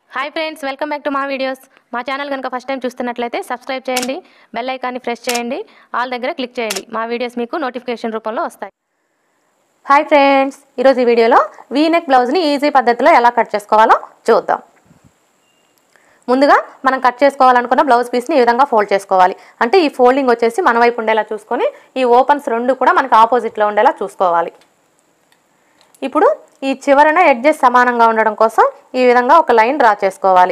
hi friends welcome back to మా videos మా channel కనుక ఫస్ట్ టైం చూస్తున్నట్లయితే సబ్స్క్రైబ్ చేయండి బెల్ ఐకాన్ని ప్రెస్ చేయండి ఆల్ దగ్గర క్లిక్ చేయండి మా వీడియోస్ మీకు నోటిఫికేషన్ రూపంలో వస్తాయి హాయ్ ఫ్రెండ్స్ ఈరోజు ఈ వీడియోలో వీ నెక్ బ్లౌజ్ని ఈజీ పద్ధతిలో ఎలా కట్ చేసుకోవాలో చూద్దాం ముందుగా మనం కట్ చేసుకోవాలనుకున్న బ్లౌజ్ పీస్ని ఈ విధంగా ఫోల్డ్ చేసుకోవాలి అంటే ఈ ఫోల్డింగ్ వచ్చేసి మన వైపు ఉండేలా చూసుకొని ఈ ఓపెన్స్ రెండు కూడా మనకి ఆపోజిట్లో ఉండేలా చూసుకోవాలి ఇప్పుడు ఈ చివరన ఎడ్జెస్ సమానంగా ఉండడం కోసం ఈ విధంగా ఒక లైన్ డ్రా చేసుకోవాలి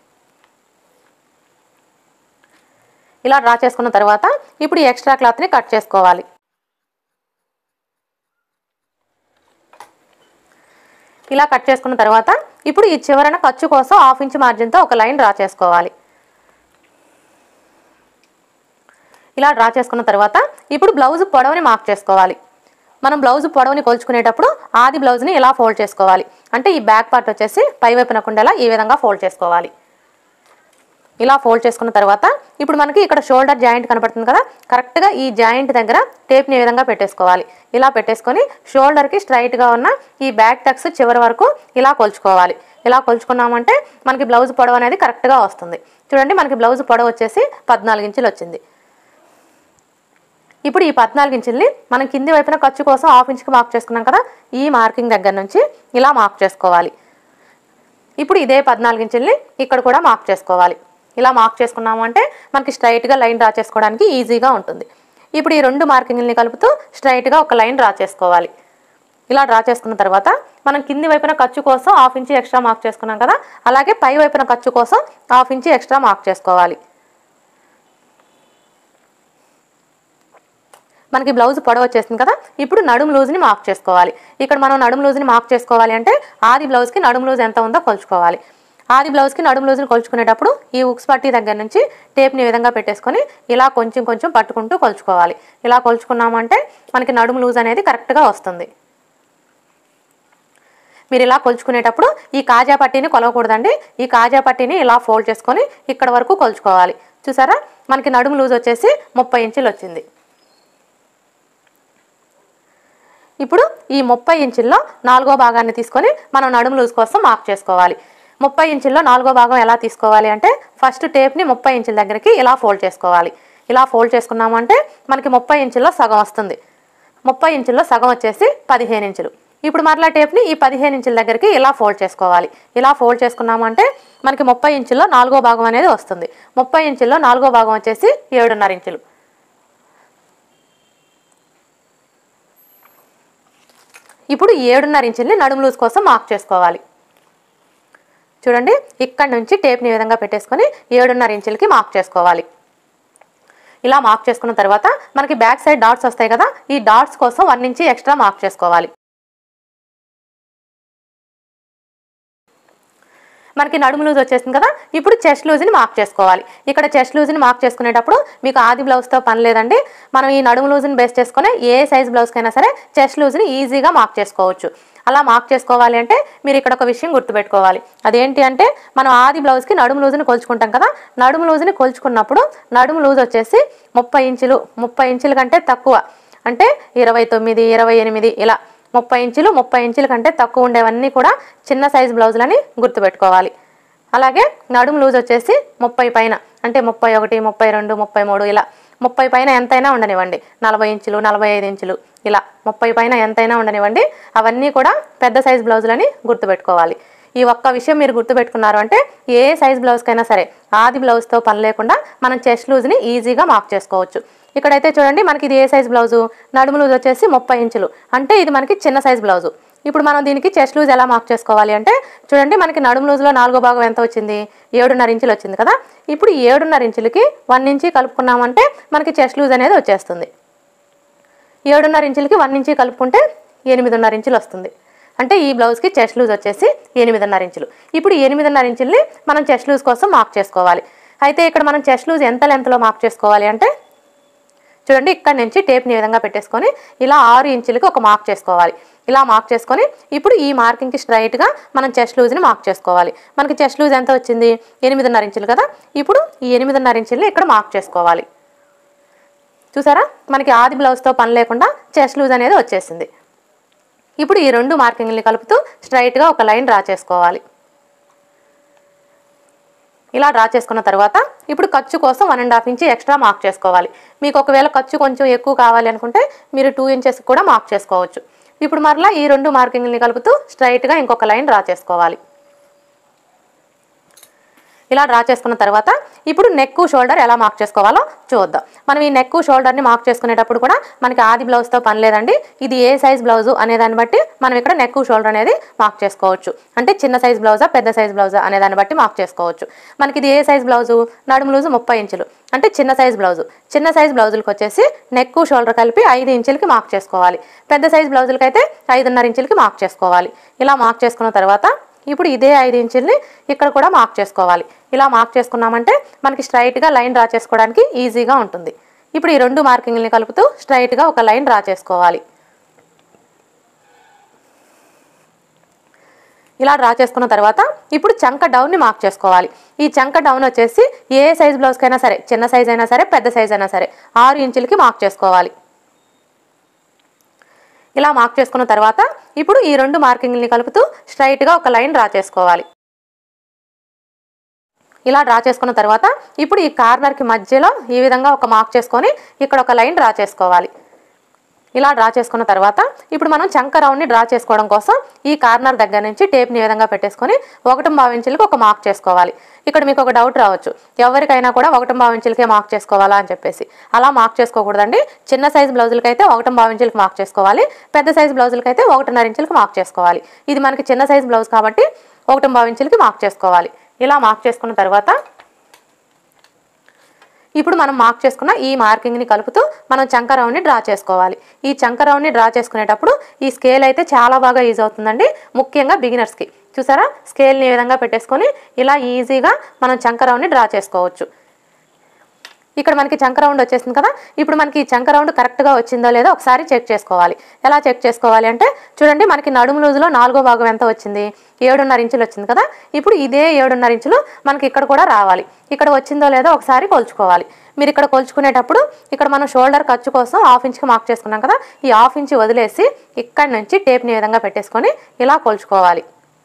ఇలా డ్రా చేసుకున్న తర్వాత ఇప్పుడు ఈ ఎక్స్ట్రా క్లాత్ని కట్ చేసుకోవాలి ఇలా కట్ చేసుకున్న తర్వాత ఇప్పుడు ఈ చివరన ఖర్చు కోసం హాఫ్ ఇంచ్ మార్జిన్తో ఒక లైన్ డ్రా చేసుకోవాలి ఇలా డ్రా చేసుకున్న తర్వాత ఇప్పుడు బ్లౌజ్ పొడవుని మార్క్ చేసుకోవాలి మనం బ్లౌజ్ పొడవుని కొలుచుకునేటప్పుడు ఆది బ్లౌజ్ని ఇలా ఫోల్డ్ చేసుకోవాలి అంటే ఈ బ్యాక్ పార్ట్ వచ్చేసి పై వైపున కుండేలా ఈ విధంగా ఫోల్డ్ చేసుకోవాలి ఇలా ఫోల్డ్ చేసుకున్న తర్వాత ఇప్పుడు మనకి ఇక్కడ షోల్డర్ జాయింట్ కనపడుతుంది కదా కరెక్ట్గా ఈ జాయింట్ దగ్గర టేప్ని ఈ విధంగా పెట్టేసుకోవాలి ఇలా పెట్టేసుకొని షోల్డర్కి స్ట్రైట్గా ఉన్న ఈ బ్యాక్ టక్స్ చివరి వరకు ఇలా కొలుచుకోవాలి ఇలా కొలుచుకున్నామంటే మనకి బ్లౌజ్ పొడవు అనేది కరెక్ట్గా వస్తుంది చూడండి మనకి బ్లౌజ్ పొడవు వచ్చేసి పద్నాలుగు ఇంచులు వచ్చింది ఇప్పుడు ఈ పద్నాలుగు ఇంచుల్ని మనం కింది వైపున ఖర్చు కోసం హాఫ్ ఇంచ్కి మార్క్ చేసుకున్నాం కదా ఈ మార్కింగ్ దగ్గర నుంచి ఇలా మార్క్ చేసుకోవాలి ఇప్పుడు ఇదే పద్నాలుగు ఇంచుల్ని ఇక్కడ కూడా మార్క్ చేసుకోవాలి ఇలా మార్క్ చేసుకున్నాము అంటే మనకి స్ట్రైట్గా లైన్ డ్రా చేసుకోవడానికి ఈజీగా ఉంటుంది ఇప్పుడు ఈ రెండు మార్కింగ్ని కలుపుతూ స్ట్రైట్గా ఒక లైన్ డ్రా చేసుకోవాలి ఇలా డ్రా చేసుకున్న తర్వాత మనం కింది వైపున ఖర్చు కోసం హాఫ్ ఇంచి ఎక్స్ట్రా మార్క్ చేసుకున్నాం కదా అలాగే పై వైపున ఖర్చు కోసం హాఫ్ ఇంచి ఎక్స్ట్రా మార్క్ చేసుకోవాలి మనకి బ్లౌజ్ పొడవు వచ్చేసింది కదా ఇప్పుడు నడుము లూజ్ని మార్క్ చేసుకోవాలి ఇక్కడ మనం నడుము లూజ్ని మార్క్ చేసుకోవాలి అంటే ఆది బ్లౌజ్కి నడుము లూజ్ ఎంత ఉందో కొలుచుకోవాలి ఆది బ్లౌజ్కి నడుము లూజ్ని కొలుచుకునేటప్పుడు ఈ ఉక్స్ పట్టీ దగ్గర నుంచి టేప్ని ఈ విధంగా పెట్టేసుకొని ఇలా కొంచెం కొంచెం పట్టుకుంటూ కొలుచుకోవాలి ఇలా కొలుచుకున్నామంటే మనకి నడుము లూజ్ అనేది కరెక్ట్గా వస్తుంది మీరు ఇలా కొలుచుకునేటప్పుడు ఈ కాజా పట్టీని కొలవకూడదండి ఈ కాజా పట్టీని ఇలా ఫోల్డ్ చేసుకొని ఇక్కడ వరకు కొలుచుకోవాలి చూసారా మనకి నడుము లూజ్ వచ్చేసి ముప్పై ఇంచులు వచ్చింది ఇప్పుడు ఈ ముప్పై ఇంచుల్లో నాలుగో భాగాన్ని తీసుకొని మనం నడుము లూజ్ కోసం మార్క్ చేసుకోవాలి ముప్పై ఇంచుల్లో నాలుగో భాగం ఎలా తీసుకోవాలి అంటే ఫస్ట్ టేప్ని ముప్పై ఇంచుల దగ్గరికి ఇలా ఫోల్డ్ చేసుకోవాలి ఇలా ఫోల్డ్ చేసుకున్నాము అంటే మనకి ముప్పై ఇంచుల్లో సగం వస్తుంది ముప్పై ఇంచుల్లో సగం వచ్చేసి పదిహేను ఇంచులు ఇప్పుడు మరలా టేప్ని ఈ పదిహేను ఇంచుల దగ్గరికి ఇలా ఫోల్డ్ చేసుకోవాలి ఇలా ఫోల్డ్ చేసుకున్నాము అంటే మనకి ముప్పై ఇంచుల్లో నాలుగో భాగం అనేది వస్తుంది ముప్పై ఇంచుల్లో నాలుగో భాగం వచ్చేసి ఏడున్నర ఇంచులు ఇప్పుడు ఏడున్నర ఇంచుల్ని నడుము లూజ్ కోసం మార్క్ చేసుకోవాలి చూడండి ఇక్కడ నుంచి టేప్ని ఈ విధంగా పెట్టేసుకొని ఏడున్నర ఇంచులకి మార్క్ చేసుకోవాలి ఇలా మార్క్ చేసుకున్న తర్వాత మనకి బ్యాక్ సైడ్ డాట్స్ వస్తాయి కదా ఈ డాట్స్ కోసం వన్ ఇంచి ఎక్స్ట్రా మార్క్ చేసుకోవాలి మనకి నడుము లూజ్ వచ్చేసింది కదా ఇప్పుడు చెస్ట్ లూజ్ని మార్క్ చేసుకోవాలి ఇక్కడ చెస్ట్ లూజ్ని మార్క్ చేసుకునేటప్పుడు మీకు ఆది బ్లౌజ్తో పని లేదండి మనం ఈ నడుము లూజ్ని బేస్ చేసుకుని ఏ సైజ్ బ్లౌజ్కైనా సరే చెస్ట్ లూజ్ని ఈజీగా మార్క్ చేసుకోవచ్చు అలా మార్క్ చేసుకోవాలి అంటే మీరు ఇక్కడ ఒక విషయం గుర్తుపెట్టుకోవాలి అదేంటి అంటే మనం ఆది బ్లౌజ్కి నడుము లూజ్ని కొలుచుకుంటాం కదా నడుము లూజ్ని కొలుచుకున్నప్పుడు నడుము లూజ్ వచ్చేసి ముప్పై ఇంచులు ముప్పై ఇంచుల కంటే తక్కువ అంటే ఇరవై తొమ్మిది ఇరవై ఎనిమిది ఇలా ముప్పై ఇంచులు ముప్పై ఇంచుల కంటే తక్కువ ఉండేవన్నీ కూడా చిన్న సైజు బ్లౌజులని గుర్తుపెట్టుకోవాలి అలాగే నడుము లూజ్ వచ్చేసి ముప్పై పైన అంటే ముప్పై ఒకటి ముప్పై రెండు ముప్పై మూడు ఇలా ముప్పై పైన ఎంతైనా ఉండనివ్వండి నలభై ఇంచులు నలభై ఐదు ఇంచులు ఇలా ముప్పై పైన ఎంతైనా ఉండనివ్వండి అవన్నీ కూడా పెద్ద సైజ్ బ్లౌజులని గుర్తుపెట్టుకోవాలి ఈ ఒక్క విషయం మీరు గుర్తుపెట్టుకున్నారు అంటే ఏ సైజ్ బ్లౌజ్కైనా సరే ఆది బ్లౌజ్తో పని లేకుండా మనం చెస్ట్ లూజ్ని ఈజీగా మార్క్ చేసుకోవచ్చు ఇక్కడైతే చూడండి మనకి ఇది ఏ సైజ్ బ్లౌజు నడుము లూజ్ వచ్చేసి ముప్పై ఇంచులు అంటే ఇది మనకి చిన్న సైజ్ బ్లౌజు ఇప్పుడు మనం దీనికి చెస్ట్ లూజ్ ఎలా మార్క్ చేసుకోవాలి అంటే చూడండి మనకి నడుము లూజ్లో నాలుగో భాగం ఎంత వచ్చింది ఏడున్నర ఇంచులు వచ్చింది కదా ఇప్పుడు ఈ ఏడున్నర ఇంచులకి వన్ ఇంచి కలుపుకున్నామంటే మనకి చెస్ట్ లూజ్ అనేది వచ్చేస్తుంది ఏడున్నర ఇంచులకి వన్ ఇంచి కలుపుకుంటే ఎనిమిదిన్నర ఇంచులు వస్తుంది అంటే ఈ బ్లౌజ్కి చెస్ట్ లూజ్ వచ్చేసి ఎనిమిదిన్నర ఇంచులు ఇప్పుడు ఈ ఎనిమిదిన్నర ఇంచుల్ని మనం చెస్ట్ లూజ్ కోసం మార్క్ చేసుకోవాలి అయితే ఇక్కడ మనం చెస్ట్ లూజ్ ఎంత లెంత్లో మార్క్ చేసుకోవాలి అంటే చూడండి ఇక్కడ నుంచి టేప్ని ఈ విధంగా పెట్టేసుకొని ఇలా ఆరు ఇంచులకి ఒక మార్క్ చేసుకోవాలి ఇలా మార్క్ చేసుకొని ఇప్పుడు ఈ మార్కింగ్కి స్ట్రైట్గా మనం చెస్ట్ లూజ్ని మార్క్ చేసుకోవాలి మనకి చెస్ట్ లూజ్ ఎంత వచ్చింది ఎనిమిదిన్నర ఇంచులు కదా ఇప్పుడు ఈ ఎనిమిదిన్నర ఇంచుల్ని ఇక్కడ మార్క్ చేసుకోవాలి చూసారా మనకి ఆది బ్లౌజ్తో పని లేకుండా చెస్ట్ లూజ్ అనేది వచ్చేసింది ఇప్పుడు ఈ రెండు మార్కింగ్ని కలుపుతూ స్ట్రైట్గా ఒక లైన్ డ్రా చేసుకోవాలి ఇలా డ్రా చేసుకున్న తర్వాత ఇప్పుడు ఖర్చు కోసం one and half inch extra mark చేసుకోవాలి మీకు ఒకవేళ ఖర్చు కొంచెం ఎక్కువ కావాలి అనుకుంటే మీరు టూ ఇంచెస్ కూడా మార్క్ చేసుకోవచ్చు ఇప్పుడు మరలా ఈ రెండు మార్కింగ్ని కలుపుతూ స్ట్రైట్గా ఇంకొక లైన్ డ్రా చేసుకోవాలి ఇలా డ్రా చేసుకున్న తర్వాత ఇప్పుడు నెక్ షోల్డర్ ఎలా మార్క్ చేసుకోవాలో చూద్దాం మనం ఈ నెక్ షోల్డర్ని మార్క్ చేసుకునేటప్పుడు కూడా మనకి ఆది బ్లౌజ్తో పని లేదండి ఇది ఏ సైజ్ బ్లౌజు అనే దాన్ని బట్టి మనం ఇక్కడ నెక్ షోల్డర్ అనేది మార్క్ చేసుకోవచ్చు అంటే చిన్న సైజ్ బ్లౌజా పెద్ద సైజ్ బ్లౌజా అనే దాన్ని బట్టి మార్క్ చేసుకోవచ్చు మనకి ఇది ఏ సైజ్ బ్లౌజు నడుము లూజు ముప్పై ఇంచులు అంటే చిన్న సైజ్ బ్లౌజు చిన్న సైజ్ బ్లౌజులకు వచ్చేసి నెక్ షోల్డర్ కలిపి ఐదు ఇంచులకి మార్క్ చేసుకోవాలి పెద్ద సైజ్ బ్లౌజులకి అయితే ఐదున్నర ఇంచులకి మార్క్ చేసుకోవాలి ఇలా మార్క్ చేసుకున్న తర్వాత ఇప్పుడు ఇదే ఐదు ఇంచుల్ని ఇక్కడ కూడా మార్క్ చేసుకోవాలి ఇలా మార్క్ చేసుకున్నామంటే మనకి స్ట్రైట్గా లైన్ డ్రా చేసుకోవడానికి ఈజీగా ఉంటుంది ఇప్పుడు ఈ రెండు మార్కింగ్ని కలుపుతూ స్ట్రైట్గా ఒక లైన్ డ్రా చేసుకోవాలి ఇలా డ్రా చేసుకున్న తర్వాత ఇప్పుడు చంక డౌన్ని మార్క్ చేసుకోవాలి ఈ చంక డౌన్ వచ్చేసి ఏ సైజ్ బ్లౌజ్కైనా సరే చిన్న సైజ్ అయినా సరే పెద్ద సైజ్ అయినా సరే ఆరు ఇంచులకి మార్క్ చేసుకోవాలి ఇలా మార్క్ చేసుకున్న తర్వాత ఇప్పుడు ఈ రెండు మార్కింగ్ని కలుపుతూ స్ట్రైట్గా ఒక లైన్ డ్రా చేసుకోవాలి ఇలా డ్రా చేసుకున్న తర్వాత ఇప్పుడు ఈ కార్నర్కి మధ్యలో ఈ విధంగా ఒక మార్క్ చేసుకొని ఇక్కడ ఒక లైన్ డ్రా చేసుకోవాలి ఇలా డ్రా చేసుకున్న తర్వాత ఇప్పుడు మనం చంక రౌండ్ని డ్రా చేసుకోవడం కోసం ఈ కార్నర్ దగ్గర నుంచి టేప్ని ఈ విధంగా పెట్టేసుకొని ఒకటి ఇంచులకి ఒక మార్క్ చేసుకోవాలి ఇక్కడ మీకు ఒక డౌట్ రావచ్చు ఎవరికైనా కూడా ఒకటి ఇంచులకే మార్క్ చేసుకోవాలా అని చెప్పేసి అలా మార్క్ చేసుకోకూడదండి చిన్న సైజ్ బ్లౌజులకి అయితే ఒకటి ఇంచులకి మార్క్ చేసుకోవాలి పెద్ద సైజ్ బ్లౌజులకి అయితే ఒకటిన్నర ఇంచులకి మార్క్ చేసుకోవాలి ఇది మనకి చిన్న సైజ్ బ్లౌజ్ కాబట్టి ఒకటి ఇంచులకి మార్క్ చేసుకోవాలి ఇలా మార్క్ చేసుకున్న తర్వాత ఇప్పుడు మనం మార్క్ చేసుకున్న ఈ మార్కింగ్ని కలుపుతూ మనం చంక రౌండ్ని డ్రా చేసుకోవాలి ఈ చంక రౌండ్ని డ్రా చేసుకునేటప్పుడు ఈ స్కేల్ అయితే చాలా బాగా యూజ్ అవుతుందండి ముఖ్యంగా బిగినర్స్కి చూసారా స్కేల్ని ఈ విధంగా పెట్టేసుకొని ఇలా ఈజీగా మనం చంక రౌండ్ని డ్రా చేసుకోవచ్చు ఇక్కడ మనకి చంక రౌండ్ వచ్చేసింది కదా ఇప్పుడు మనకి ఈ చంక రౌండ్ కరెక్ట్గా వచ్చిందో లేదో ఒకసారి చెక్ చేసుకోవాలి ఎలా చెక్ చేసుకోవాలి అంటే చూడండి మనకి నడుము లూజులో నాలుగో భాగం ఎంత వచ్చింది ఏడున్నర ఇంచులు వచ్చింది కదా ఇప్పుడు ఇదే ఏడున్నర ఇంచులు మనకి ఇక్కడ కూడా రావాలి ఇక్కడ వచ్చిందో లేదో ఒకసారి కొలుచుకోవాలి మీరు ఇక్కడ కొలుచుకునేటప్పుడు ఇక్కడ మనం షోల్డర్ ఖర్చు కోసం హాఫ్ ఇంచ్కి మార్క్ చేసుకున్నాం కదా ఈ హాఫ్ ఇంచ్ వదిలేసి ఇక్కడ నుంచి టేప్ని ఈ విధంగా పెట్టేసుకొని ఇలా కొలుచుకోవాలి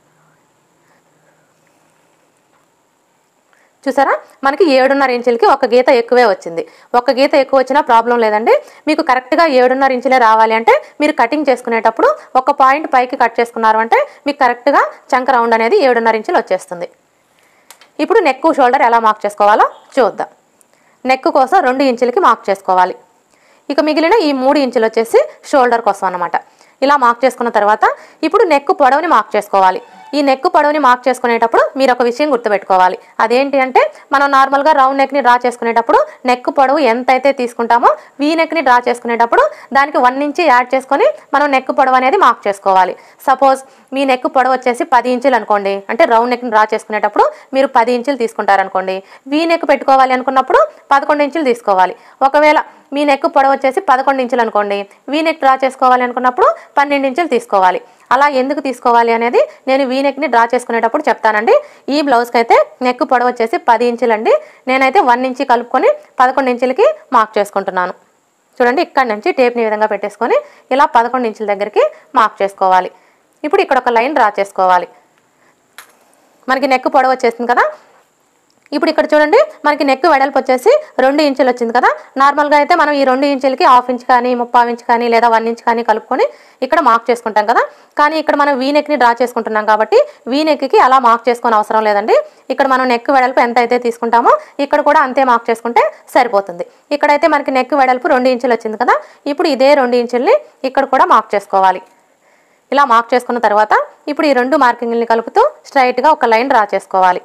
చూసారా మనకి ఏడున్నర ఇంచులకి ఒక గీత ఎక్కువే వచ్చింది ఒక గీత ఎక్కువ వచ్చినా ప్రాబ్లం లేదండి మీకు కరెక్ట్గా ఏడున్నర ఇంచులే రావాలి అంటే మీరు కటింగ్ చేసుకునేటప్పుడు ఒక పాయింట్ పైకి కట్ చేసుకున్నారు అంటే మీకు కరెక్ట్గా చంక రౌండ్ అనేది ఏడున్నర ఇంచులు వచ్చేస్తుంది ఇప్పుడు నెక్ షోల్డర్ ఎలా మార్క్ చేసుకోవాలో చూద్దాం నెక్ కోసం రెండు ఇంచులకి మార్క్ చేసుకోవాలి ఇక మిగిలిన ఈ మూడు ఇంచులు వచ్చేసి షోల్డర్ కోసం అన్నమాట ఇలా మార్క్ చేసుకున్న తర్వాత ఇప్పుడు నెక్ పొడవుని మార్క్ చేసుకోవాలి ఈ నెక్ పొడవుని మార్క్ చేసుకునేటప్పుడు మీరు ఒక విషయం గుర్తుపెట్టుకోవాలి అదేంటి అంటే మనం నార్మల్గా రౌండ్ నెక్ని డ్రా చేసుకునేటప్పుడు నెక్ పొడవు ఎంత అయితే తీసుకుంటామో వీ నెక్ని డ్రా చేసుకునేటప్పుడు దానికి వన్ ఇంచి యాడ్ చేసుకొని మనం నెక్ పొడవు అనేది మార్క్ చేసుకోవాలి సపోజ్ మీ నెక్ పొడవు వచ్చేసి పది ఇంచులు అనుకోండి అంటే రౌండ్ నెక్ని డ్రా చేసుకునేటప్పుడు మీరు పది ఇంచులు తీసుకుంటారనుకోండి వీ నెక్ పెట్టుకోవాలి అనుకున్నప్పుడు పదకొండు ఇంచులు తీసుకోవాలి ఒకవేళ మీ నెక్ పొడవు వచ్చేసి పదకొండు ఇంచులు అనుకోండి వీ నెక్ డ్రా చేసుకోవాలి అనుకున్నప్పుడు పన్నెండు ఇంచులు తీసుకోవాలి అలా ఎందుకు తీసుకోవాలి అనేది నేను వీ నెక్ని డ్రా చేసుకునేటప్పుడు చెప్తానండి ఈ బ్లౌజ్కి అయితే నెక్ పొడవు వచ్చేసి పది ఇంచులండి నేనైతే వన్ ఇంచి కలుపుకొని పదకొండు ఇంచులకి మార్క్ చేసుకుంటున్నాను చూడండి ఇక్కడ నుంచి టేప్ని ఈ విధంగా పెట్టేసుకొని ఇలా పదకొండు ఇంచుల దగ్గరికి మార్క్ చేసుకోవాలి ఇప్పుడు ఇక్కడ ఒక లైన్ డ్రా చేసుకోవాలి మనకి నెక్ పొడవు వచ్చేసింది కదా ఇప్పుడు ఇక్కడ చూడండి మనకి నెక్ వెడల్పు వచ్చేసి రెండు ఇంచులు వచ్చింది కదా నార్మల్గా అయితే మనం ఈ రెండు ఇంచులకి హాఫ్ ఇంచ్ కానీ ముప్పావు ఇంచ్ కానీ లేదా వన్ ఇంచ్ కానీ కలుపుకొని ఇక్కడ మార్క్ చేసుకుంటాం కదా కానీ ఇక్కడ మనం వీ నెక్ని డ్రా చేసుకుంటున్నాం కాబట్టి వీ నెక్కి అలా మార్క్ చేసుకొని అవసరం లేదండి ఇక్కడ మనం నెక్ వెడల్పు ఎంత అయితే తీసుకుంటామో ఇక్కడ కూడా అంతే మార్క్ చేసుకుంటే సరిపోతుంది ఇక్కడైతే మనకి నెక్ వెడల్పు రెండు ఇంచులు వచ్చింది కదా ఇప్పుడు ఇదే రెండు ఇంచుల్ని ఇక్కడ కూడా మార్క్ చేసుకోవాలి ఇలా మార్క్ చేసుకున్న తర్వాత ఇప్పుడు ఈ రెండు మార్కింగ్ని కలుపుతూ స్ట్రైట్గా ఒక లైన్ డ్రా చేసుకోవాలి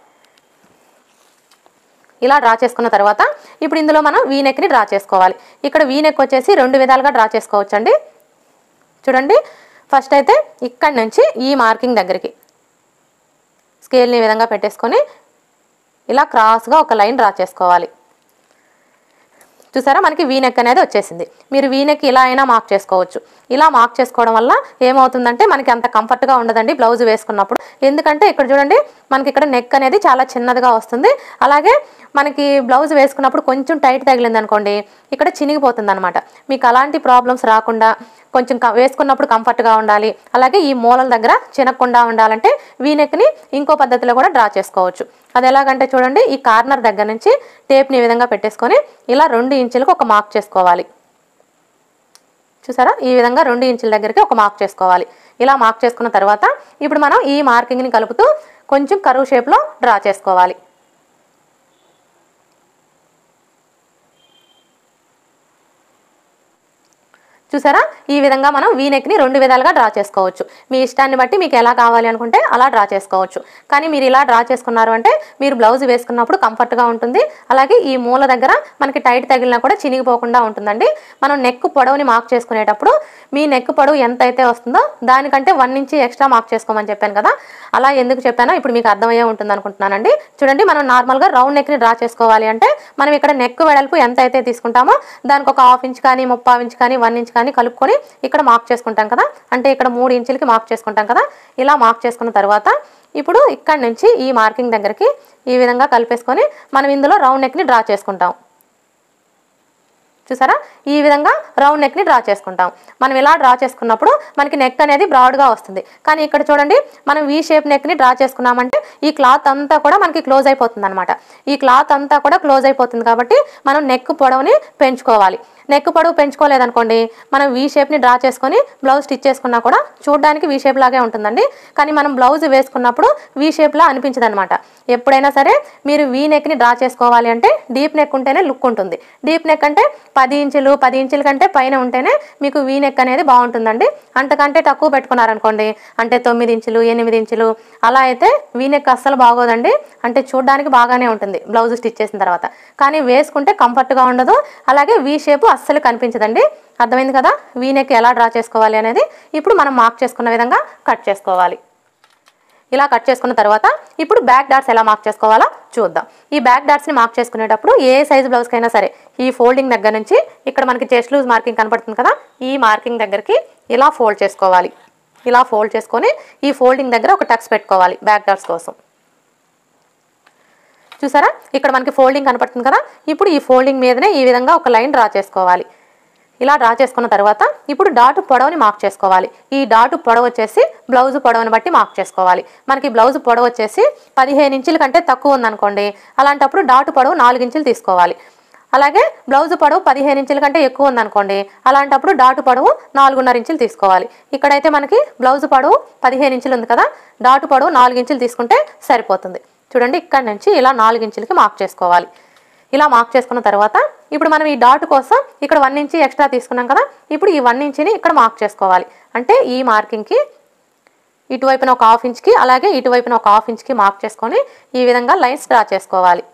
ఇలా డ్రా చేసుకున్న తర్వాత ఇప్పుడు ఇందులో మనం వీ నెక్ని డ్రా చేసుకోవాలి ఇక్కడ వీ నెక్ వచ్చేసి రెండు విధాలుగా డ్రా చేసుకోవచ్చండి చూడండి ఫస్ట్ అయితే ఇక్కడి నుంచి ఈ మార్కింగ్ దగ్గరికి స్కేల్ని ఈ విధంగా పెట్టేసుకొని ఇలా క్రాస్గా ఒక లైన్ డ్రా చేసుకోవాలి చూసారా మనకి వీ నెక్ అనేది వచ్చేసింది మీరు వీ నెక్ ఇలా అయినా మార్క్ చేసుకోవచ్చు ఇలా మార్క్ చేసుకోవడం వల్ల ఏమవుతుందంటే మనకి అంత కంఫర్ట్గా ఉండదండి బ్లౌజ్ వేసుకున్నప్పుడు ఎందుకంటే ఇక్కడ చూడండి మనకి ఇక్కడ నెక్ అనేది చాలా చిన్నదిగా వస్తుంది అలాగే మనకి బ్లౌజ్ వేసుకున్నప్పుడు కొంచెం టైట్ తగిలింది అనుకోండి ఇక్కడ చినిగిపోతుంది అనమాట మీకు అలాంటి ప్రాబ్లమ్స్ రాకుండా కొంచెం క- వేసుకున్నప్పుడు కంఫర్ట్గా ఉండాలి అలాగే ఈ మూలల దగ్గర చినకుండా ఉండాలంటే వీనెక్ని ఇంకో పద్ధతిలో కూడా డ్రా చేసుకోవచ్చు అది ఎలాగంటే చూడండి ఈ కార్నర్ దగ్గర నుంచి టేప్ని ఈ విధంగా పెట్టేసుకొని ఇలా రెండు ఇంచులకు ఒక మార్క్ చేసుకోవాలి చూసారా ఈ విధంగా రెండు ఇంచుల దగ్గరికి ఒక మార్క్ చేసుకోవాలి ఇలా మార్క్ చేసుకున్న తర్వాత ఇప్పుడు మనం ఈ మార్కింగ్ని కలుపుతూ కొంచెం కరువు షేప్లో డ్రా చేసుకోవాలి చూసారా ఈ విధంగా మనం వీ నెక్ని రెండు విధాలుగా డ్రా చేసుకోవచ్చు మీ ఇష్టాన్ని బట్టి మీకు ఎలా కావాలి అనుకుంటే అలా డ్రా చేసుకోవచ్చు కానీ మీరు ఇలా డ్రా చేసుకున్నారు అంటే మీరు బ్లౌజ్ వేసుకున్నప్పుడు కంఫర్ట్గా ఉంటుంది అలాగే ఈ మూల దగ్గర మనకి టైట్ తగిలినా కూడా చినిగిపోకుండా ఉంటుందండి మనం నెక్ పొడవుని మార్క్ చేసుకునేటప్పుడు మీ నెక్ పొడవు ఎంత అయితే వస్తుందో దానికంటే వన్ ఇంచి ఎక్స్ట్రా మార్క్ చేసుకోమని చెప్పాను కదా అలా ఎందుకు చెప్పానో ఇప్పుడు మీకు అర్థమయ్యే ఉంటుంది అనుకుంటున్నానండి చూడండి మనం నార్మల్గా రౌండ్ నెక్ని డ్రా చేసుకోవాలి అంటే మనం ఇక్కడ నెక్ వెడల్పు ఎంత అయితే తీసుకుంటామో దానికి ఒక హాఫ్ ఇంచ్ కానీ ముప్పావు ఇంచ్ కానీ వన్ ఇంచ్ కానీ కలుపుకొని ఇక్కడ మార్క్ చేసుకుంటాం కదా అంటే ఇక్కడ మూడు ఇంచులకి మార్క్ చేసుకుంటాం కదా ఇలా మార్క్ చేసుకున్న తర్వాత ఇప్పుడు ఇక్కడ నుంచి ఈ మార్కింగ్ దగ్గరికి ఈ విధంగా కలిపేసుకొని మనం ఇందులో రౌండ్ నెక్ని డ్రా చేసుకుంటాం చూసారా ఈ విధంగా రౌండ్ నెక్ని డ్రా చేసుకుంటాం మనం ఇలా డ్రా చేసుకున్నప్పుడు మనకి నెక్ అనేది బ్రాడ్గా వస్తుంది కానీ ఇక్కడ చూడండి మనం వీ షేప్ నెక్ని డ్రా చేసుకున్నామంటే ఈ క్లాత్ అంతా కూడా మనకి క్లోజ్ అయిపోతుంది అనమాట ఈ క్లాత్ అంతా కూడా క్లోజ్ అయిపోతుంది కాబట్టి మనం నెక్ పొడవుని పెంచుకోవాలి నెక్ పొడవు పెంచుకోలేదనుకోండి మనం వీ షేప్ని డ్రా చేసుకొని బ్లౌజ్ స్టిచ్ చేసుకున్నా కూడా చూడడానికి వీ షేప్ లాగే ఉంటుందండి కానీ మనం బ్లౌజ్ వేసుకున్నప్పుడు వీ షేప్లా అనిపించదు అనమాట ఎప్పుడైనా సరే మీరు వీ నెక్ని డ్రా చేసుకోవాలి అంటే డీప్ నెక్ ఉంటేనే లుక్ ఉంటుంది డీప్ నెక్ అంటే పది ఇంచులు పది ఇంచుల కంటే పైన ఉంటేనే మీకు వీ నెక్ అనేది బాగుంటుందండి అంతకంటే తక్కువ పెట్టుకున్నారనుకోండి అంటే తొమ్మిది ఇంచులు ఎనిమిది ఇంచులు అలా అయితే వీ నెక్ అస్సలు బాగోదండి అంటే చూడడానికి బాగానే ఉంటుంది బ్లౌజ్ స్టిచ్ చేసిన తర్వాత కానీ వేసుకుంటే కంఫర్ట్గా ఉండదు అలాగే వీ షేప్ అస్సలు కనిపించదండి అర్థమైంది కదా వీ నెక్ ఎలా డ్రా చేసుకోవాలి అనేది ఇప్పుడు మనం మార్క్ చేసుకున్న విధంగా కట్ చేసుకోవాలి ఇలా కట్ చేసుకున్న తర్వాత ఇప్పుడు బ్యాక్ డాట్స్ ఎలా మార్క్ చేసుకోవాలో చూద్దాం ఈ బ్యాక్ డాట్స్ని మార్క్ చేసుకునేటప్పుడు ఏ సైజ్ బ్లౌజ్కైనా సరే ఈ ఫోల్డింగ్ దగ్గర నుంచి ఇక్కడ మనకి చెస్ట్ లూజ్ మార్కింగ్ కనపడుతుంది కదా ఈ మార్కింగ్ దగ్గరికి ఇలా ఫోల్డ్ చేసుకోవాలి ఇలా ఫోల్డ్ చేసుకొని ఈ ఫోల్డింగ్ దగ్గర ఒక టక్స్ పెట్టుకోవాలి బ్యాక్ డాట్స్ కోసం చూసారా ఇక్కడ మనకి ఫోల్డింగ్ కనపడుతుంది కదా ఇప్పుడు ఈ ఫోల్డింగ్ మీదనే ఈ విధంగా ఒక లైన్ డ్రా చేసుకోవాలి ఇలా డ్రా చేసుకున్న తర్వాత ఇప్పుడు డాటు పొడవుని మార్క్ చేసుకోవాలి ఈ డాటు పొడవు వచ్చేసి బ్లౌజ్ పొడవుని బట్టి మార్క్ చేసుకోవాలి మనకి బ్లౌజ్ పొడవు వచ్చేసి పదిహేను ఇంచుల కంటే తక్కువ ఉందనుకోండి అలాంటప్పుడు డాటు పొడవు నాలుగు ఇంచులు తీసుకోవాలి అలాగే బ్లౌజ్ పొడవు పదిహేను ఇంచుల కంటే ఎక్కువ ఉందనుకోండి అలాంటప్పుడు డాటు పొడవు నాలుగున్నర ఇంచులు తీసుకోవాలి ఇక్కడైతే మనకి బ్లౌజ్ పొడవు పదిహేను ఇంచులు ఉంది కదా డాటు పొడవు నాలుగు ఇంచులు తీసుకుంటే సరిపోతుంది చూడండి ఇక్కడ నుంచి ఇలా నాలుగు ఇంచులకి మార్క్ చేసుకోవాలి ఇలా మార్క్ చేసుకున్న తర్వాత ఇప్పుడు మనం ఈ డాట్ కోసం ఇక్కడ వన్ ఇంచి ఎక్స్ట్రా తీసుకున్నాం కదా ఇప్పుడు ఈ వన్ ఇంచిని ఇక్కడ మార్క్ చేసుకోవాలి అంటే ఈ మార్కింగ్కి ఇటువైపున ఒక హాఫ్ ఇంచ్కి అలాగే ఇటువైపున ఒక హాఫ్ ఇంచ్కి మార్క్ చేసుకొని ఈ విధంగా లైన్స్ డ్రా చేసుకోవాలి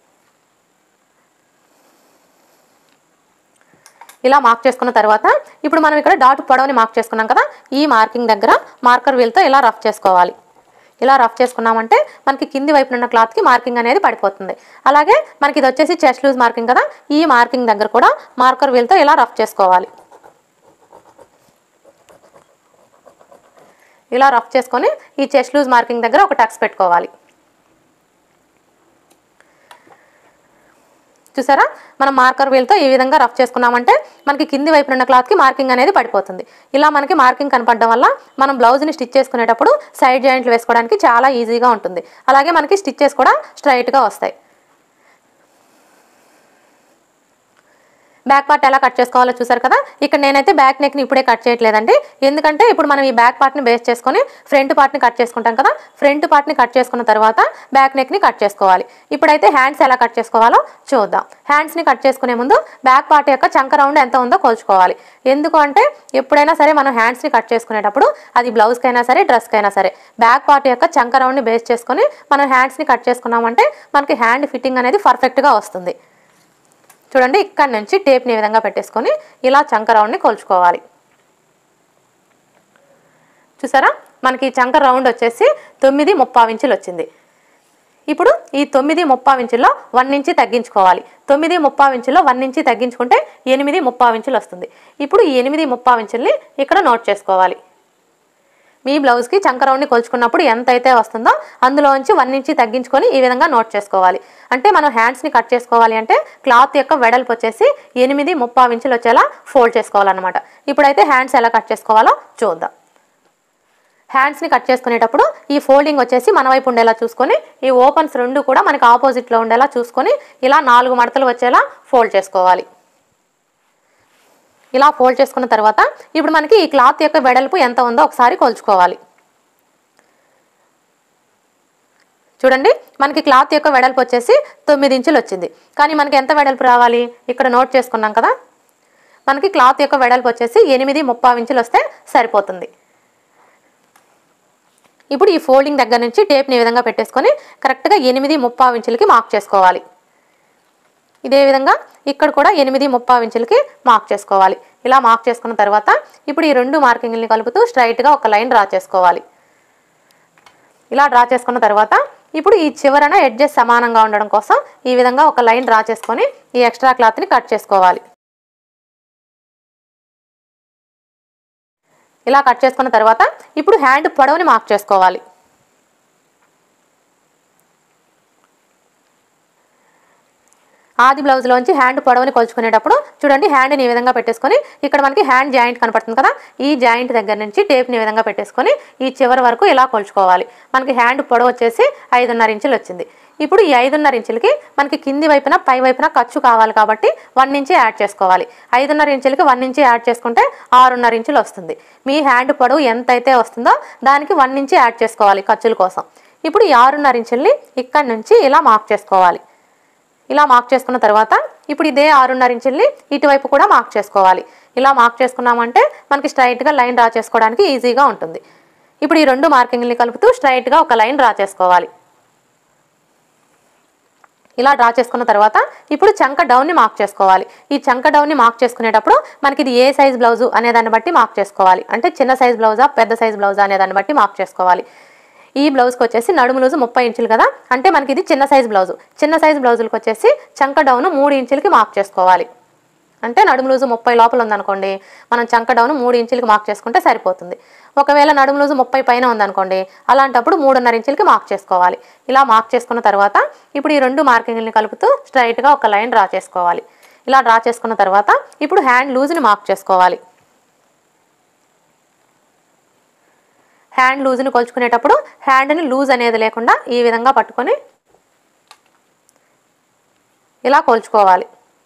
ఇలా మార్క్ చేసుకున్న తర్వాత ఇప్పుడు మనం ఇక్కడ డాట్ పొడవుని మార్క్ చేసుకున్నాం కదా ఈ మార్కింగ్ దగ్గర మార్కర్ వీల్తో ఇలా రఫ్ చేసుకోవాలి ఇలా రఫ్ చేసుకున్నామంటే మనకి కింది వైపున ఉన్న క్లాత్కి మార్కింగ్ అనేది పడిపోతుంది అలాగే మనకి ఇది వచ్చేసి చెస్ట్ లూజ్ మార్కింగ్ కదా ఈ మార్కింగ్ దగ్గర కూడా మార్కర్ వీల్తో ఇలా రఫ్ చేసుకోవాలి ఇలా రఫ్ చేసుకొని ఈ చెస్ట్ లూజ్ మార్కింగ్ దగ్గర ఒక టక్స్ పెట్టుకోవాలి చూసారా మనం మార్కర్ వీల్తో ఈ విధంగా రఫ్ చేసుకున్నామంటే మనకి కింది వైపున ఉన్న క్లాత్కి మార్కింగ్ అనేది పడిపోతుంది ఇలా మనకి మార్కింగ్ కనపడడం వల్ల మనం బ్లౌజ్ని స్టిచ్ చేసుకునేటప్పుడు సైడ్ జాయింట్లు వేసుకోవడానికి చాలా ఈజీగా ఉంటుంది అలాగే మనకి స్టిచ్చెస్ కూడా స్ట్రైట్గా వస్తాయి బ్యాక్ పార్ట్ ఎలా కట్ చేసుకోవాలో చూసారు కదా ఇక్కడ నేనైతే బ్యాక్ నెక్ని ఇప్పుడే కట్ చేయట్లేదండి ఎందుకంటే ఇప్పుడు మనం ఈ బ్యాక్ పార్ట్ని బేస్ చేసుకొని ఫ్రంట్ పార్ట్ని కట్ చేసుకుంటాం కదా ఫ్రంట్ పార్ట్ని కట్ చేసుకున్న తర్వాత బ్యాక్ నెక్ని కట్ చేసుకోవాలి ఇప్పుడైతే హ్యాండ్స్ ఎలా కట్ చేసుకోవాలో చూద్దాం హ్యాండ్స్ని కట్ చేసుకునే ముందు బ్యాక్ పార్ట్ యొక్క చంక రౌండ్ ఎంత ఉందో కొలుచుకోవాలి ఎందుకు అంటే ఎప్పుడైనా సరే మనం హ్యాండ్స్ని కట్ చేసుకునేటప్పుడు అది బ్లౌజ్కైనా సరే డ్రెస్కైనా సరే బ్యాక్ పార్ట్ యొక్క చంక రౌండ్ని బేస్ చేసుకొని మనం హ్యాండ్స్ని కట్ చేసుకున్నామంటే మనకి హ్యాండ్ ఫిట్టింగ్ అనేది పర్ఫెక్ట్గా వస్తుంది చూడండి ఇక్కడ నుంచి టేప్ని ఈ విధంగా పెట్టేసుకొని ఇలా చంక రౌండ్ని కొలుచుకోవాలి చూసారా మనకి ఈ చంక రౌండ్ వచ్చేసి తొమ్మిది ముప్పావు ఇంచులు వచ్చింది ఇప్పుడు ఈ తొమ్మిది ముప్పావు ఇంచుల్లో వన్ ఇంచి తగ్గించుకోవాలి తొమ్మిది ముప్పావు ఇంచుల్లో వన్ ఇంచి తగ్గించుకుంటే ఎనిమిది ముప్పావు ఇంచులు వస్తుంది ఇప్పుడు ఈ ఎనిమిది ముప్పావు ఇంచుల్ని ఇక్కడ నోట్ చేసుకోవాలి మీ బ్లౌజ్కి చంక రౌండ్ని కొలుచుకున్నప్పుడు ఎంత అయితే వస్తుందో అందులోంచి వన్ ఇంచి తగ్గించుకొని ఈ విధంగా నోట్ చేసుకోవాలి అంటే మనం హ్యాండ్స్ని కట్ చేసుకోవాలి అంటే క్లాత్ యొక్క వెడల్పు వచ్చేసి ఎనిమిది ముప్పావు ఇంచులు వచ్చేలా ఫోల్డ్ చేసుకోవాలన్నమాట ఇప్పుడైతే హ్యాండ్స్ ఎలా కట్ చేసుకోవాలో చూద్దాం హ్యాండ్స్ని కట్ చేసుకునేటప్పుడు ఈ ఫోల్డింగ్ వచ్చేసి మన వైపు ఉండేలా చూసుకొని ఈ ఓపెన్స్ రెండు కూడా మనకి ఆపోజిట్లో ఉండేలా చూసుకొని ఇలా నాలుగు మడతలు వచ్చేలా ఫోల్డ్ చేసుకోవాలి ఇలా ఫోల్డ్ చేసుకున్న తర్వాత ఇప్పుడు మనకి ఈ క్లాత్ యొక్క వెడల్పు ఎంత ఉందో ఒకసారి కొలుచుకోవాలి చూడండి మనకి క్లాత్ యొక్క వెడల్పు వచ్చేసి తొమ్మిది ఇంచులు వచ్చింది కానీ మనకి ఎంత వెడల్పు రావాలి ఇక్కడ నోట్ చేసుకున్నాం కదా మనకి క్లాత్ యొక్క వెడల్పు వచ్చేసి ఎనిమిది ముప్పావు ఇంచులు వస్తే సరిపోతుంది ఇప్పుడు ఈ ఫోల్డింగ్ దగ్గర నుంచి టేప్ని ఈ విధంగా పెట్టేసుకొని కరెక్ట్గా ఎనిమిది ముప్పావు ఇంచులకి మార్క్ చేసుకోవాలి ఇదే విధంగా ఇక్కడ కూడా ఎనిమిది ముప్పావు ఇంచులకి మార్క్ చేసుకోవాలి ఇలా మార్క్ చేసుకున్న తర్వాత ఇప్పుడు ఈ రెండు మార్కింగ్ని కలుపుతూ స్ట్రైట్గా ఒక లైన్ డ్రా చేసుకోవాలి ఇలా డ్రా చేసుకున్న తర్వాత ఇప్పుడు ఈ చివరన ఎడ్జెస్ సమానంగా ఉండడం కోసం ఈ విధంగా ఒక లైన్ డ్రా చేసుకొని ఈ ఎక్స్ట్రా క్లాత్ని కట్ చేసుకోవాలి ఇలా కట్ చేసుకున్న తర్వాత ఇప్పుడు హ్యాండ్ పొడవుని మార్క్ చేసుకోవాలి ఆది బ్లౌజ్లోంచి హ్యాండ్ పొడవుని కొలుచుకునేటప్పుడు చూడండి హ్యాండ్ని ఈ విధంగా పెట్టేసుకొని ఇక్కడ మనకి హ్యాండ్ జాయింట్ కనపడుతుంది కదా ఈ జాయింట్ దగ్గర నుంచి టేప్ని ఈ విధంగా పెట్టేసుకొని ఈ చివరి వరకు ఇలా కొలుచుకోవాలి మనకి హ్యాండ్ పొడవు వచ్చేసి ఐదున్నర ఇంచులు వచ్చింది ఇప్పుడు ఈ ఐదున్నర ఇంచులకి మనకి కింది వైపున పై వైపున ఖర్చు కావాలి కాబట్టి వన్ ఇంచి యాడ్ చేసుకోవాలి ఐదున్నర ఇంచులకి వన్ ఇంచి యాడ్ చేసుకుంటే ఆరున్నర ఇంచులు వస్తుంది మీ హ్యాండ్ పొడవు ఎంత అయితే వస్తుందో దానికి వన్ ఇంచి యాడ్ చేసుకోవాలి ఖర్చుల కోసం ఇప్పుడు ఈ ఆరున్నర ఇంచుల్ని ఇక్కడి నుంచి ఇలా మార్క్ చేసుకోవాలి ఇలా మార్క్ చేసుకున్న తర్వాత ఇప్పుడు ఇదే ఆరున్నర ఇంచుల్ని ఇటువైపు కూడా మార్క్ చేసుకోవాలి ఇలా మార్క్ చేసుకున్నామంటే మనకి స్ట్రైట్గా లైన్ డ్రా చేసుకోవడానికి ఈజీగా ఉంటుంది ఇప్పుడు ఈ రెండు మార్కింగ్ని కలుపుతూ స్ట్రైట్గా ఒక లైన్ డ్రా చేసుకోవాలి ఇలా డ్రా చేసుకున్న తర్వాత ఇప్పుడు చంక డౌన్ని మార్క్ చేసుకోవాలి ఈ చంక డౌన్ని మార్క్ చేసుకునేటప్పుడు మనకి ఇది ఏ సైజ్ బ్లౌజు అనే దాన్ని బట్టి మార్క్ చేసుకోవాలి అంటే చిన్న సైజ్ బ్లౌజా పెద్ద సైజ్ బ్లౌజా అనే దాన్ని బట్టి మార్క్ చేసుకోవాలి ఈ బ్లౌజ్కి వచ్చేసి నడుము లూజు ముప్పై ఇంచులు కదా అంటే మనకి ఇది చిన్న సైజ్ బ్లౌజు చిన్న సైజ్ బ్లౌజులకు వచ్చేసి చంక డౌన్ మూడు ఇంచులకి మార్క్ చేసుకోవాలి అంటే నడుము లూజు ముప్పై లోపల ఉందనుకోండి మనం చంక డౌన్ మూడు ఇంచులకి మార్క్ చేసుకుంటే సరిపోతుంది ఒకవేళ నడుము లూజు ముప్పై పైన ఉందనుకోండి అలాంటప్పుడు మూడున్నర ఇంచులకి మార్క్ చేసుకోవాలి ఇలా మార్క్ చేసుకున్న తర్వాత ఇప్పుడు ఈ రెండు మార్కింగ్ని కలుపుతూ స్ట్రైట్గా ఒక లైన్ డ్రా చేసుకోవాలి ఇలా డ్రా చేసుకున్న తర్వాత ఇప్పుడు హ్యాండ్ లూజ్ని మార్క్ చేసుకోవాలి హ్యాండ్ లూజ్ని కొలుచుకునేటప్పుడు హ్యాండ్ని లూజ్ అనేది లేకుండా ఈ విధంగా పట్టుకొని ఇలా కొలుచుకోవాలి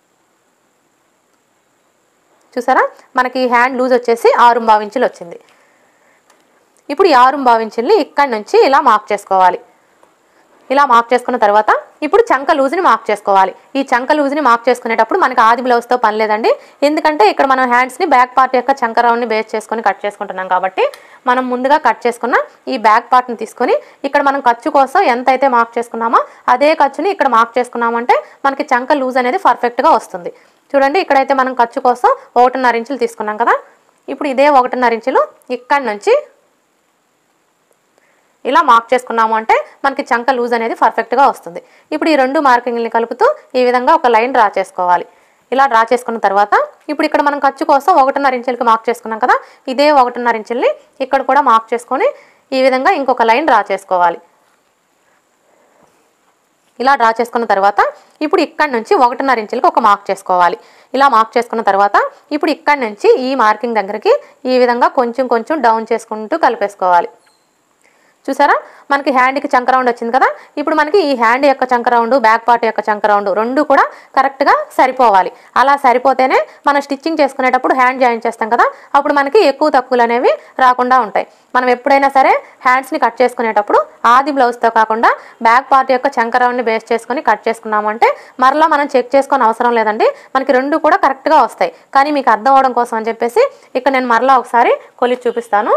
చూసారా మనకి హ్యాండ్ లూజ్ వచ్చేసి ఆరు ఇంచులు వచ్చింది ఇప్పుడు ఈ ఆరు ఇంచుల్ని ఇక్కడి నుంచి ఇలా మార్క్ చేసుకోవాలి ఇలా మార్క్ చేసుకున్న తర్వాత ఇప్పుడు చంక లూజ్ని మార్క్ చేసుకోవాలి ఈ చంక లూజ్ని మార్క్ చేసుకునేటప్పుడు మనకి ఆది బ్లౌజ్తో పని లేదండి ఎందుకంటే ఇక్కడ మనం హ్యాండ్స్ని బ్యాక్ పార్ట్ యొక్క చంక రౌండ్ని బేస్ చేసుకొని కట్ చేసుకుంటున్నాం కాబట్టి మనం ముందుగా కట్ చేసుకున్న ఈ బ్యాక్ పార్ట్ని తీసుకొని ఇక్కడ మనం ఖర్చు కోసం ఎంత అయితే మార్క్ చేసుకున్నామో అదే ఖర్చుని ఇక్కడ మార్క్ చేసుకున్నామంటే మనకి చంక లూజ్ అనేది పర్ఫెక్ట్గా వస్తుంది చూడండి ఇక్కడైతే మనం ఖర్చు కోసం ఒకటిన్నర ఇంచులు తీసుకున్నాం కదా ఇప్పుడు ఇదే ఒకటిన్నర ఇంచులు ఇక్కడి నుంచి ఇలా మార్క్ చేసుకున్నాము అంటే మనకి చంక లూజ్ అనేది పర్ఫెక్ట్గా వస్తుంది ఇప్పుడు ఈ రెండు మార్కింగ్ని కలుపుతూ ఈ విధంగా ఒక లైన్ డ్రా చేసుకోవాలి ఇలా డ్రా చేసుకున్న తర్వాత ఇప్పుడు ఇక్కడ మనం ఖర్చు కోసం ఒకటిన్నర ఇంచులకి మార్క్ చేసుకున్నాం కదా ఇదే ఒకటిన్నర ఇంచుల్ని ఇక్కడ కూడా మార్క్ చేసుకొని ఈ విధంగా ఇంకొక లైన్ డ్రా చేసుకోవాలి ఇలా డ్రా చేసుకున్న తర్వాత ఇప్పుడు ఇక్కడి నుంచి ఒకటిన్నర ఇంచులకి ఒక మార్క్ చేసుకోవాలి ఇలా మార్క్ చేసుకున్న తర్వాత ఇప్పుడు ఇక్కడి నుంచి ఈ మార్కింగ్ దగ్గరికి ఈ విధంగా కొంచెం కొంచెం డౌన్ చేసుకుంటూ కలిపేసుకోవాలి చూసారా మనకి హ్యాండ్కి చంక రౌండ్ వచ్చింది కదా ఇప్పుడు మనకి ఈ హ్యాండ్ యొక్క చంక రౌండ్ బ్యాక్ పార్ట్ యొక్క చంక రౌండ్ రెండు కూడా కరెక్ట్గా సరిపోవాలి అలా సరిపోతేనే మనం స్టిచ్చింగ్ చేసుకునేటప్పుడు హ్యాండ్ జాయిన్ చేస్తాం కదా అప్పుడు మనకి ఎక్కువ తక్కువలు అనేవి రాకుండా ఉంటాయి మనం ఎప్పుడైనా సరే హ్యాండ్స్ని కట్ చేసుకునేటప్పుడు ఆది బ్లౌజ్తో కాకుండా బ్యాక్ పార్ట్ యొక్క చంక రౌండ్ని బేస్ చేసుకొని కట్ చేసుకున్నామంటే మరలా మనం చెక్ చేసుకొని అవసరం లేదండి మనకి రెండు కూడా కరెక్ట్గా వస్తాయి కానీ మీకు అర్థం అవడం కోసం అని చెప్పేసి ఇక్కడ నేను మరలా ఒకసారి కొలిచి చూపిస్తాను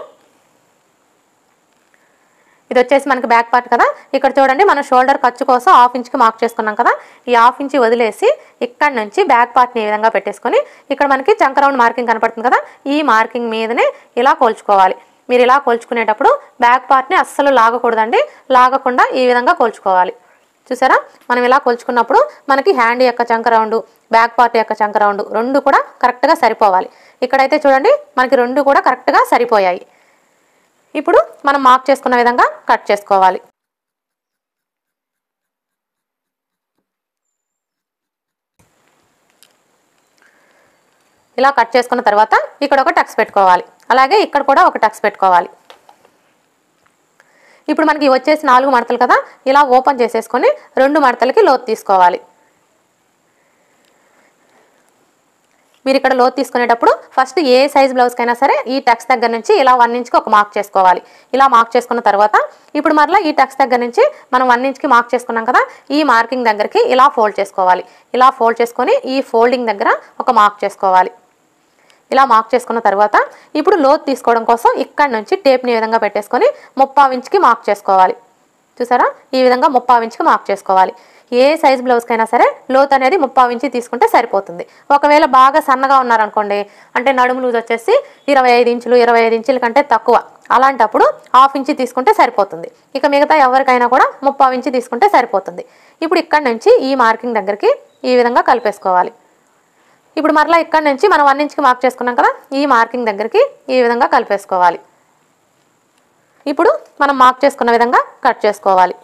ఇది వచ్చేసి మనకి బ్యాక్ పార్ట్ కదా ఇక్కడ చూడండి మన షోల్డర్ ఖర్చు కోసం హాఫ్ ఇంచ్కి మార్క్ చేసుకున్నాం కదా ఈ హాఫ్ ఇంచ్ వదిలేసి ఇక్కడ నుంచి బ్యాక్ పార్ట్ని ఈ విధంగా పెట్టేసుకొని ఇక్కడ మనకి చంక రౌండ్ మార్కింగ్ కనపడుతుంది కదా ఈ మార్కింగ్ మీదనే ఇలా కోల్చుకోవాలి మీరు ఇలా కోల్చుకునేటప్పుడు బ్యాక్ పార్ట్ని అస్సలు లాగకూడదండి లాగకుండా ఈ విధంగా కోల్చుకోవాలి చూసారా మనం ఇలా కొలుచుకున్నప్పుడు మనకి హ్యాండ్ యొక్క చంక రౌండ్ బ్యాక్ పార్ట్ యొక్క చంక రౌండ్ రెండు కూడా కరెక్ట్గా సరిపోవాలి ఇక్కడైతే చూడండి మనకి రెండు కూడా కరెక్ట్గా సరిపోయాయి ఇప్పుడు మనం మార్క్ చేసుకున్న విధంగా కట్ చేసుకోవాలి ఇలా కట్ చేసుకున్న తర్వాత ఇక్కడ ఒక టక్స్ పెట్టుకోవాలి అలాగే ఇక్కడ కూడా ఒక టక్స్ పెట్టుకోవాలి ఇప్పుడు మనకి వచ్చేసి నాలుగు మడతలు కదా ఇలా ఓపెన్ చేసేసుకొని రెండు మడతలకి లోతు తీసుకోవాలి మీరు ఇక్కడ లోతు తీసుకునేటప్పుడు ఫస్ట్ ఏ సైజ్ బ్లౌజ్కైనా సరే ఈ టక్స్ దగ్గర నుంచి ఇలా వన్ ఇంచ్కి ఒక మార్క్ చేసుకోవాలి ఇలా మార్క్ చేసుకున్న తర్వాత ఇప్పుడు మరలా ఈ టక్స్ దగ్గర నుంచి మనం వన్ ఇంచ్కి మార్క్ చేసుకున్నాం కదా ఈ మార్కింగ్ దగ్గరికి ఇలా ఫోల్డ్ చేసుకోవాలి ఇలా ఫోల్డ్ చేసుకొని ఈ ఫోల్డింగ్ దగ్గర ఒక మార్క్ చేసుకోవాలి ఇలా మార్క్ చేసుకున్న తర్వాత ఇప్పుడు లోతు తీసుకోవడం కోసం ఇక్కడ నుంచి టేప్ని ఈ విధంగా పెట్టేసుకొని ముప్పావు ఇంచుకి మార్క్ చేసుకోవాలి చూసారా ఈ విధంగా ముప్పావు ఇంచుకి మార్క్ చేసుకోవాలి ఏ సైజ్ బ్లౌజ్కైనా సరే లోత్ అనేది ముప్పావు ఇంచి తీసుకుంటే సరిపోతుంది ఒకవేళ బాగా సన్నగా ఉన్నారనుకోండి అంటే నడుము లూజ్ వచ్చేసి ఇరవై ఐదు ఇంచులు ఇరవై ఐదు ఇంచుల కంటే తక్కువ అలాంటప్పుడు హాఫ్ ఇంచి తీసుకుంటే సరిపోతుంది ఇక మిగతా ఎవరికైనా కూడా ముప్పావు ఇంచి తీసుకుంటే సరిపోతుంది ఇప్పుడు ఇక్కడ నుంచి ఈ మార్కింగ్ దగ్గరికి ఈ విధంగా కలిపేసుకోవాలి ఇప్పుడు మరలా ఇక్కడ నుంచి మనం వన్ ఇంచ్కి మార్క్ చేసుకున్నాం కదా ఈ మార్కింగ్ దగ్గరికి ఈ విధంగా కలిపేసుకోవాలి ఇప్పుడు మనం మార్క్ చేసుకున్న విధంగా కట్ చేసుకోవాలి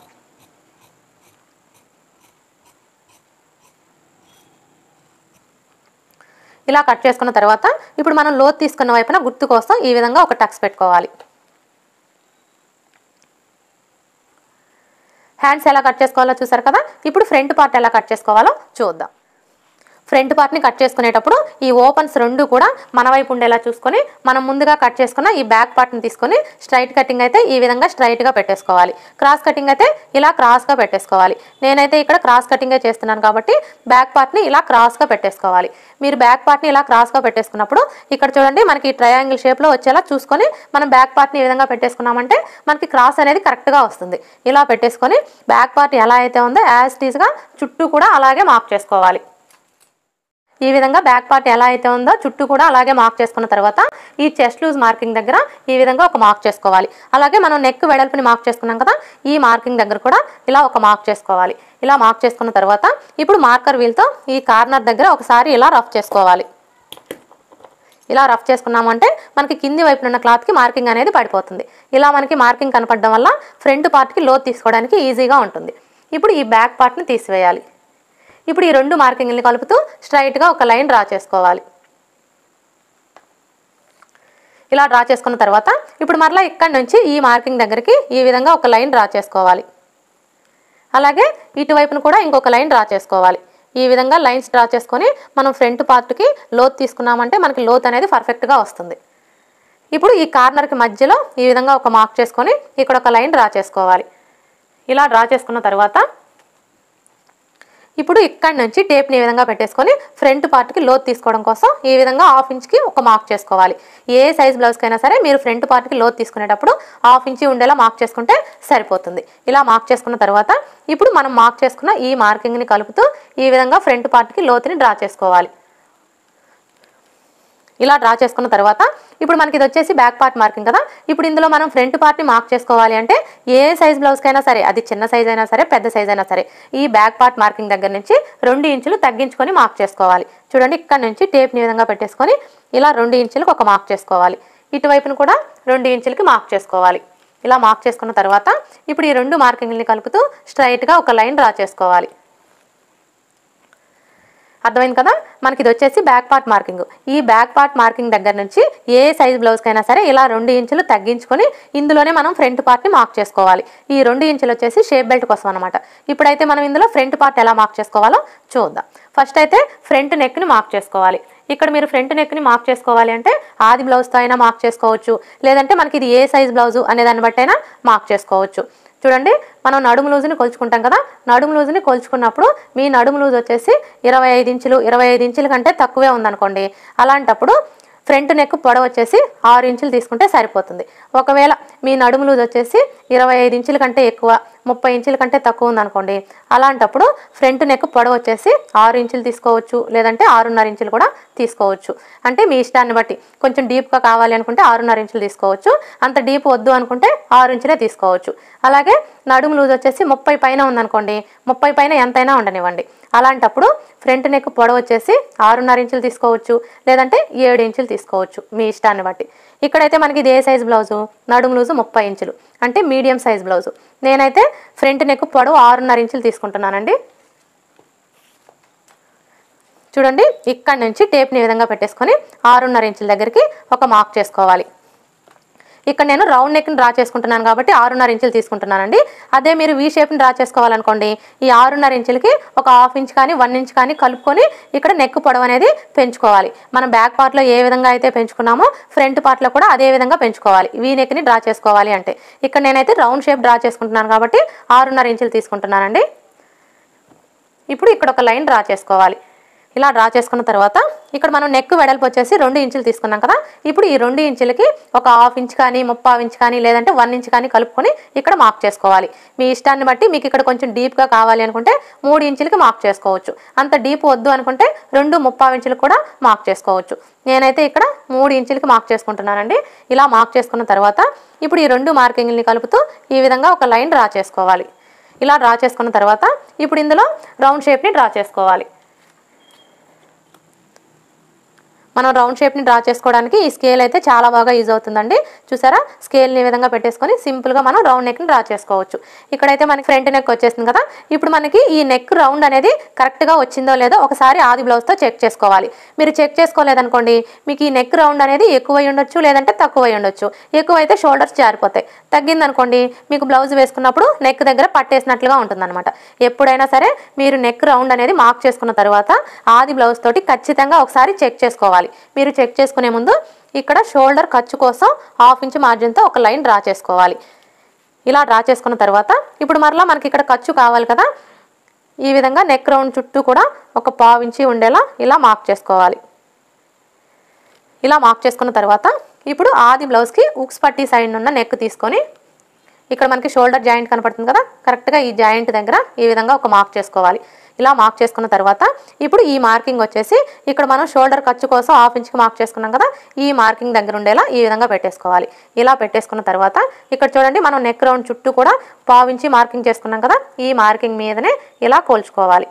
ఇలా కట్ చేసుకున్న తర్వాత ఇప్పుడు మనం లోతు తీసుకున్న వైపున గుర్తు కోసం ఈ విధంగా ఒక టక్స్ పెట్టుకోవాలి హ్యాండ్స్ ఎలా కట్ చేసుకోవాలో చూసారు కదా ఇప్పుడు ఫ్రంట్ పార్ట్ ఎలా కట్ చేసుకోవాలో చూద్దాం ఫ్రంట్ పార్ట్ని కట్ చేసుకునేటప్పుడు ఈ ఓపెన్స్ రెండు కూడా మన వైపు ఉండేలా చూసుకొని మనం ముందుగా కట్ చేసుకున్న ఈ బ్యాక్ పార్ట్ని తీసుకొని స్ట్రైట్ కటింగ్ అయితే ఈ విధంగా స్ట్రైట్గా పెట్టేసుకోవాలి క్రాస్ కటింగ్ అయితే ఇలా క్రాస్గా పెట్టేసుకోవాలి నేనైతే ఇక్కడ క్రాస్ కటింగే చేస్తున్నాను కాబట్టి బ్యాక్ పార్ట్ని ఇలా క్రాస్గా పెట్టేసుకోవాలి మీరు బ్యాక్ పార్ట్ని ఇలా క్రాస్గా పెట్టేసుకున్నప్పుడు ఇక్కడ చూడండి మనకి ట్రయాంగిల్ షేప్లో వచ్చేలా చూసుకొని మనం బ్యాక్ పార్ట్ని ఈ విధంగా పెట్టేసుకున్నామంటే మనకి క్రాస్ అనేది కరెక్ట్గా వస్తుంది ఇలా పెట్టేసుకొని బ్యాక్ పార్ట్ ఎలా అయితే ఉందో యాజ్ టీజ్గా చుట్టూ కూడా అలాగే మార్క్ చేసుకోవాలి ఈ విధంగా బ్యాక్ పార్ట్ ఎలా అయితే ఉందో చుట్టూ కూడా అలాగే మార్క్ చేసుకున్న తర్వాత ఈ చెస్ట్ లూజ్ మార్కింగ్ దగ్గర ఈ విధంగా ఒక మార్క్ చేసుకోవాలి అలాగే మనం నెక్ వెడల్పుని మార్క్ చేసుకున్నాం కదా ఈ మార్కింగ్ దగ్గర కూడా ఇలా ఒక మార్క్ చేసుకోవాలి ఇలా మార్క్ చేసుకున్న తర్వాత ఇప్పుడు మార్కర్ వీల్తో ఈ కార్నర్ దగ్గర ఒకసారి ఇలా రఫ్ చేసుకోవాలి ఇలా రఫ్ చేసుకున్నామంటే మనకి కింది వైపున ఉన్న క్లాత్కి మార్కింగ్ అనేది పడిపోతుంది ఇలా మనకి మార్కింగ్ కనపడడం వల్ల ఫ్రంట్ పార్ట్కి లోతు తీసుకోవడానికి ఈజీగా ఉంటుంది ఇప్పుడు ఈ బ్యాక్ పార్ట్ని తీసివేయాలి ఇప్పుడు ఈ రెండు మార్కింగ్ని కలుపుతూ స్ట్రైట్గా ఒక లైన్ డ్రా చేసుకోవాలి ఇలా డ్రా చేసుకున్న తర్వాత ఇప్పుడు మరలా ఇక్కడ నుంచి ఈ మార్కింగ్ దగ్గరికి ఈ విధంగా ఒక లైన్ డ్రా చేసుకోవాలి అలాగే ఇటువైపును కూడా ఇంకొక లైన్ డ్రా చేసుకోవాలి ఈ విధంగా లైన్స్ డ్రా చేసుకొని మనం ఫ్రంట్ పార్ట్కి లోత్ తీసుకున్నామంటే మనకి లోత్ అనేది పర్ఫెక్ట్గా వస్తుంది ఇప్పుడు ఈ కార్నర్కి మధ్యలో ఈ విధంగా ఒక మార్క్ చేసుకొని ఇక్కడ ఒక లైన్ డ్రా చేసుకోవాలి ఇలా డ్రా చేసుకున్న తర్వాత ఇప్పుడు ఇక్కడ నుంచి టేప్ని ఈ విధంగా పెట్టేసుకొని ఫ్రంట్ పార్ట్కి లోత్ తీసుకోవడం కోసం ఈ విధంగా హాఫ్ ఇంచ్కి ఒక మార్క్ చేసుకోవాలి ఏ సైజ్ బ్లౌజ్కైనా సరే మీరు ఫ్రంట్ పార్ట్కి లోత్ తీసుకునేటప్పుడు హాఫ్ ఇంచి ఉండేలా మార్క్ చేసుకుంటే సరిపోతుంది ఇలా మార్క్ చేసుకున్న తర్వాత ఇప్పుడు మనం మార్క్ చేసుకున్న ఈ మార్కింగ్ని కలుపుతూ ఈ విధంగా ఫ్రంట్ పార్ట్కి లోతుని డ్రా చేసుకోవాలి ఇలా డ్రా చేసుకున్న తర్వాత ఇప్పుడు మనకి ఇది వచ్చేసి బ్యాక్ పార్ట్ మార్కింగ్ కదా ఇప్పుడు ఇందులో మనం ఫ్రంట్ పార్ట్ని మార్క్ చేసుకోవాలి అంటే ఏ సైజ్ బ్లౌజ్కైనా సరే అది చిన్న సైజ్ అయినా సరే పెద్ద సైజ్ అయినా సరే ఈ బ్యాక్ పార్ట్ మార్కింగ్ దగ్గర నుంచి రెండు ఇంచులు తగ్గించుకొని మార్క్ చేసుకోవాలి చూడండి ఇక్కడ నుంచి టేప్ని ఈ విధంగా పెట్టేసుకొని ఇలా రెండు ఇంచులకు ఒక మార్క్ చేసుకోవాలి ఇటువైపును కూడా రెండు ఇంచులకి మార్క్ చేసుకోవాలి ఇలా మార్క్ చేసుకున్న తర్వాత ఇప్పుడు ఈ రెండు మార్కింగ్ని కలుపుతూ స్ట్రైట్గా ఒక లైన్ డ్రా చేసుకోవాలి అర్థమైంది కదా మనకి ఇది వచ్చేసి బ్యాక్ పార్ట్ మార్కింగ్ ఈ బ్యాక్ పార్ట్ మార్కింగ్ దగ్గర నుంచి ఏ సైజ్ బ్లౌజ్కైనా సరే ఇలా రెండు ఇంచులు తగ్గించుకొని ఇందులోనే మనం ఫ్రంట్ పార్ట్ని మార్క్ చేసుకోవాలి ఈ రెండు ఇంచులు వచ్చేసి షేప్ బెల్ట్ కోసం అనమాట ఇప్పుడైతే మనం ఇందులో ఫ్రంట్ పార్ట్ ఎలా మార్క్ చేసుకోవాలో చూద్దాం ఫస్ట్ అయితే ఫ్రంట్ నెక్ని మార్క్ చేసుకోవాలి ఇక్కడ మీరు ఫ్రంట్ నెక్ని మార్క్ చేసుకోవాలి అంటే ఆది బ్లౌజ్తో అయినా మార్క్ చేసుకోవచ్చు లేదంటే మనకి ఇది ఏ సైజ్ బ్లౌజు అనే దాన్ని బట్టి అయినా మార్క్ చేసుకోవచ్చు చూడండి మనం నడుము లూజుని కొలుచుకుంటాం కదా నడుము లూజుని కొలుచుకున్నప్పుడు మీ నడుము లూజ్ వచ్చేసి ఇరవై ఐదు ఇంచులు ఇరవై ఐదు ఇంచుల కంటే తక్కువే ఉందనుకోండి అలాంటప్పుడు ఫ్రంట్ నెక్ పొడవు వచ్చేసి ఆరు ఇంచులు తీసుకుంటే సరిపోతుంది ఒకవేళ మీ నడుము లూజ్ వచ్చేసి ఇరవై ఐదు ఇంచుల కంటే ఎక్కువ ముప్పై ఇంచుల కంటే తక్కువ ఉందనుకోండి అలాంటప్పుడు ఫ్రంట్ నెక్ పొడవు వచ్చేసి ఆరు ఇంచులు తీసుకోవచ్చు లేదంటే ఆరున్నర ఇంచులు కూడా తీసుకోవచ్చు అంటే మీ ఇష్టాన్ని బట్టి కొంచెం డీప్గా కావాలి అనుకుంటే ఆరున్నర ఇంచులు తీసుకోవచ్చు అంత డీప్ వద్దు అనుకుంటే ఆరు ఇంచులే తీసుకోవచ్చు అలాగే నడుము లూజ్ వచ్చేసి ముప్పై పైన ఉందనుకోండి ముప్పై పైన ఎంతైనా ఉండనివ్వండి అలాంటప్పుడు ఫ్రంట్ నెక్ పొడవు వచ్చేసి ఆరున్నర ఇంచులు తీసుకోవచ్చు లేదంటే ఏడు ఇంచులు తీసుకోవచ్చు మీ ఇష్టాన్ని బట్టి ఇక్కడైతే మనకి ఇది ఏ సైజ్ బ్లౌజు నడుము లూజు ముప్పై ఇంచులు అంటే మీడియం సైజ్ బ్లౌజు నేనైతే ఫ్రంట్ నెక్ పొడవు ఆరున్నర ఇంచులు తీసుకుంటున్నానండి చూడండి ఇక్కడ నుంచి టేప్ని ఈ విధంగా పెట్టేసుకొని ఆరున్నర ఇంచుల దగ్గరికి ఒక మార్క్ చేసుకోవాలి ఇక్కడ నేను రౌండ్ నెక్ని డ్రా చేసుకుంటున్నాను కాబట్టి ఆరున్నర ఇంచులు తీసుకుంటున్నానండి అదే మీరు వీ షేప్ని డ్రా చేసుకోవాలనుకోండి ఈ ఆరున్నర ఇంచులకి ఒక హాఫ్ ఇంచ్ కానీ వన్ ఇంచ్ కానీ కలుపుకొని ఇక్కడ నెక్ పొడవు అనేది పెంచుకోవాలి మనం బ్యాక్ పార్ట్లో ఏ విధంగా అయితే పెంచుకున్నామో ఫ్రంట్ పార్ట్లో కూడా అదే విధంగా పెంచుకోవాలి వీ నెక్ని డ్రా చేసుకోవాలి అంటే ఇక్కడ నేనైతే రౌండ్ షేప్ డ్రా చేసుకుంటున్నాను కాబట్టి ఆరున్నర ఇంచులు తీసుకుంటున్నానండి ఇప్పుడు ఇక్కడ ఒక లైన్ డ్రా చేసుకోవాలి ఇలా డ్రా చేసుకున్న తర్వాత ఇక్కడ మనం నెక్ వెడల్పు వచ్చేసి రెండు ఇంచులు తీసుకున్నాం కదా ఇప్పుడు ఈ రెండు ఇంచులకి ఒక హాఫ్ ఇంచ్ కానీ ముప్పై ఇంచ్ కానీ లేదంటే వన్ ఇంచ్ కానీ కలుపుకొని ఇక్కడ మార్క్ చేసుకోవాలి మీ ఇష్టాన్ని బట్టి మీకు ఇక్కడ కొంచెం డీప్గా కావాలి అనుకుంటే మూడు ఇంచులకి మార్క్ చేసుకోవచ్చు అంత డీప్ వద్దు అనుకుంటే రెండు ముప్పై ఇంచులకు కూడా మార్క్ చేసుకోవచ్చు నేనైతే ఇక్కడ మూడు ఇంచులకి మార్క్ చేసుకుంటున్నానండి ఇలా మార్క్ చేసుకున్న తర్వాత ఇప్పుడు ఈ రెండు మార్కింగ్ని కలుపుతూ ఈ విధంగా ఒక లైన్ డ్రా చేసుకోవాలి ఇలా డ్రా చేసుకున్న తర్వాత ఇప్పుడు ఇందులో రౌండ్ షేప్ని డ్రా చేసుకోవాలి మనం రౌండ్ షేప్ని డ్రా చేసుకోవడానికి ఈ స్కేల్ అయితే చాలా బాగా యూజ్ అవుతుందండి చూసారా స్కేల్ని ఈ విధంగా పెట్టేసుకొని సింపుల్గా మనం రౌండ్ నెక్ని డ్రా చేసుకోవచ్చు ఇక్కడైతే మనకి ఫ్రంట్ నెక్ వచ్చేసింది కదా ఇప్పుడు మనకి ఈ నెక్ రౌండ్ అనేది కరెక్ట్గా వచ్చిందో లేదో ఒకసారి ఆది బ్లౌజ్తో చెక్ చేసుకోవాలి మీరు చెక్ చేసుకోలేదనుకోండి మీకు ఈ నెక్ రౌండ్ అనేది ఎక్కువై ఉండొచ్చు లేదంటే తక్కువై ఉండొచ్చు ఎక్కువైతే షోల్డర్స్ జారిపోతాయి తగ్గిందనుకోండి మీకు బ్లౌజ్ వేసుకున్నప్పుడు నెక్ దగ్గర పట్టేసినట్లుగా ఉంటుందన్నమాట ఎప్పుడైనా సరే మీరు నెక్ రౌండ్ అనేది మార్క్ చేసుకున్న తర్వాత ఆది బ్లౌజ్ తోటి ఖచ్చితంగా ఒకసారి చెక్ చేసుకోవాలి మీరు చెక్ చేసుకునే ముందు ఇక్కడ షోల్డర్ ఖర్చు కోసం హాఫ్ ఇంచ్ మార్జిన్తో ఒక లైన్ డ్రా చేసుకోవాలి ఇలా డ్రా చేసుకున్న తర్వాత ఇప్పుడు మరలా మనకి ఇక్కడ ఖర్చు కావాలి కదా ఈ విధంగా నెక్ రౌండ్ చుట్టూ కూడా ఒక పావు ఇంచి ఉండేలా ఇలా మార్క్ చేసుకోవాలి ఇలా మార్క్ చేసుకున్న తర్వాత ఇప్పుడు ఆది బ్లౌజ్కి ఉక్స్ పట్టి సైడ్ ఉన్న నెక్ తీసుకొని ఇక్కడ మనకి షోల్డర్ జాయింట్ కనపడుతుంది కదా కరెక్ట్గా ఈ జాయింట్ దగ్గర ఈ విధంగా ఒక మార్క్ చేసుకోవాలి ఇలా మార్క్ చేసుకున్న తర్వాత ఇప్పుడు ఈ మార్కింగ్ వచ్చేసి ఇక్కడ మనం షోల్డర్ ఖర్చు కోసం హాఫ్ ఇంచ్కి మార్క్ చేసుకున్నాం కదా ఈ మార్కింగ్ దగ్గర ఉండేలా ఈ విధంగా పెట్టేసుకోవాలి ఇలా పెట్టేసుకున్న తర్వాత ఇక్కడ చూడండి మనం నెక్ రౌండ్ చుట్టూ కూడా పావు ఇంచి మార్కింగ్ చేసుకున్నాం కదా ఈ మార్కింగ్ మీదనే ఇలా కోల్చుకోవాలి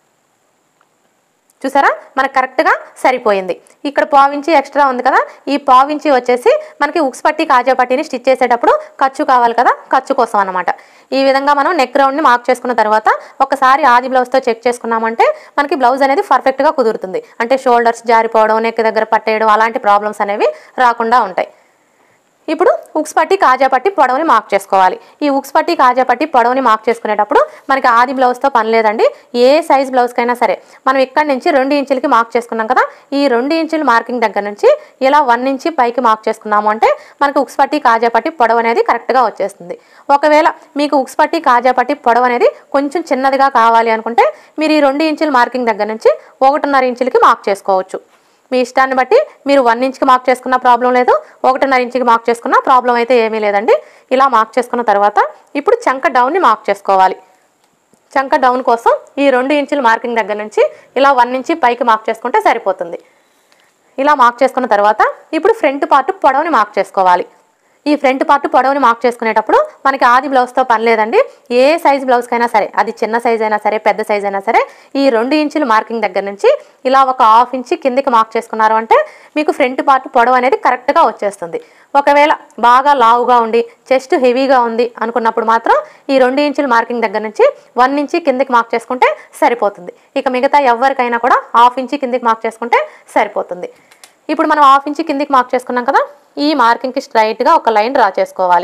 చూసారా మనకు కరెక్ట్గా సరిపోయింది ఇక్కడ పావించి ఎక్స్ట్రా ఉంది కదా ఈ పావించి వచ్చేసి మనకి ఉక్స్ పట్టి కాజా పట్టిని స్టిచ్ చేసేటప్పుడు ఖర్చు కావాలి కదా ఖర్చు కోసం అనమాట ఈ విధంగా మనం నెక్ రౌండ్ని మార్క్ చేసుకున్న తర్వాత ఒకసారి ఆది బ్లౌజ్తో చెక్ చేసుకున్నామంటే మనకి బ్లౌజ్ అనేది పర్ఫెక్ట్గా కుదురుతుంది అంటే షోల్డర్స్ జారిపోవడం నెక్ దగ్గర పట్టేయడం అలాంటి ప్రాబ్లమ్స్ అనేవి రాకుండా ఉంటాయి ఇప్పుడు ఉక్స్ పట్టి కాజా పట్టి పొడవుని మార్క్ చేసుకోవాలి ఈ ఉక్స్ పట్టి కాజా పట్టి పొడవుని మార్క్ చేసుకునేటప్పుడు మనకి ఆది బ్లౌజ్తో పని లేదండి ఏ సైజ్ బ్లౌజ్కైనా సరే మనం ఇక్కడ నుంచి రెండు ఇంచులకి మార్క్ చేసుకున్నాం కదా ఈ రెండు ఇంచుల మార్కింగ్ దగ్గర నుంచి ఇలా వన్ ఇంచి పైకి మార్క్ చేసుకున్నాము అంటే మనకి ఉక్స్ పట్టి కాజా పట్టి పొడవు అనేది కరెక్ట్గా వచ్చేస్తుంది ఒకవేళ మీకు ఉక్స్ పట్టి కాజా పట్టి పొడవు అనేది కొంచెం చిన్నదిగా కావాలి అనుకుంటే మీరు ఈ రెండు ఇంచుల మార్కింగ్ దగ్గర నుంచి ఒకటిన్నర ఇంచులకి మార్క్ చేసుకోవచ్చు మీ ఇష్టాన్ని బట్టి మీరు వన్ ఇంచ్కి మార్క్ చేసుకున్న ప్రాబ్లం లేదు ఒకటిన్నర ఇంచుకి మార్క్ చేసుకున్న ప్రాబ్లం అయితే ఏమీ లేదండి ఇలా మార్క్ చేసుకున్న తర్వాత ఇప్పుడు చంక డౌన్ని మార్క్ చేసుకోవాలి చంక డౌన్ కోసం ఈ రెండు ఇంచుల మార్కింగ్ దగ్గర నుంచి ఇలా వన్ ఇంచి పైకి మార్క్ చేసుకుంటే సరిపోతుంది ఇలా మార్క్ చేసుకున్న తర్వాత ఇప్పుడు ఫ్రంట్ పార్ట్ పొడవుని మార్క్ చేసుకోవాలి ఈ ఫ్రంట్ పార్ట్ పొడవుని మార్క్ చేసుకునేటప్పుడు మనకి ఆది బ్లౌజ్తో పని లేదండి ఏ సైజ్ బ్లౌజ్కైనా సరే అది చిన్న సైజ్ అయినా సరే పెద్ద సైజ్ అయినా సరే ఈ రెండు ఇంచుల మార్కింగ్ దగ్గర నుంచి ఇలా ఒక హాఫ్ ఇంచి కిందికి మార్క్ చేసుకున్నారు అంటే మీకు ఫ్రంట్ పార్ట్ పొడవు అనేది కరెక్ట్గా వచ్చేస్తుంది ఒకవేళ బాగా లావుగా ఉండి చెస్ట్ హెవీగా ఉంది అనుకున్నప్పుడు మాత్రం ఈ రెండు ఇంచుల మార్కింగ్ దగ్గర నుంచి వన్ ఇంచి కిందికి మార్క్ చేసుకుంటే సరిపోతుంది ఇక మిగతా ఎవరికైనా కూడా హాఫ్ ఇంచి కిందికి మార్క్ చేసుకుంటే సరిపోతుంది ఇప్పుడు మనం హాఫ్ ఇంచి కిందికి మార్క్ చేసుకున్నాం కదా ఈ మార్కింగ్కి స్ట్రైట్గా ఒక లైన్ డ్రా చేసుకోవాలి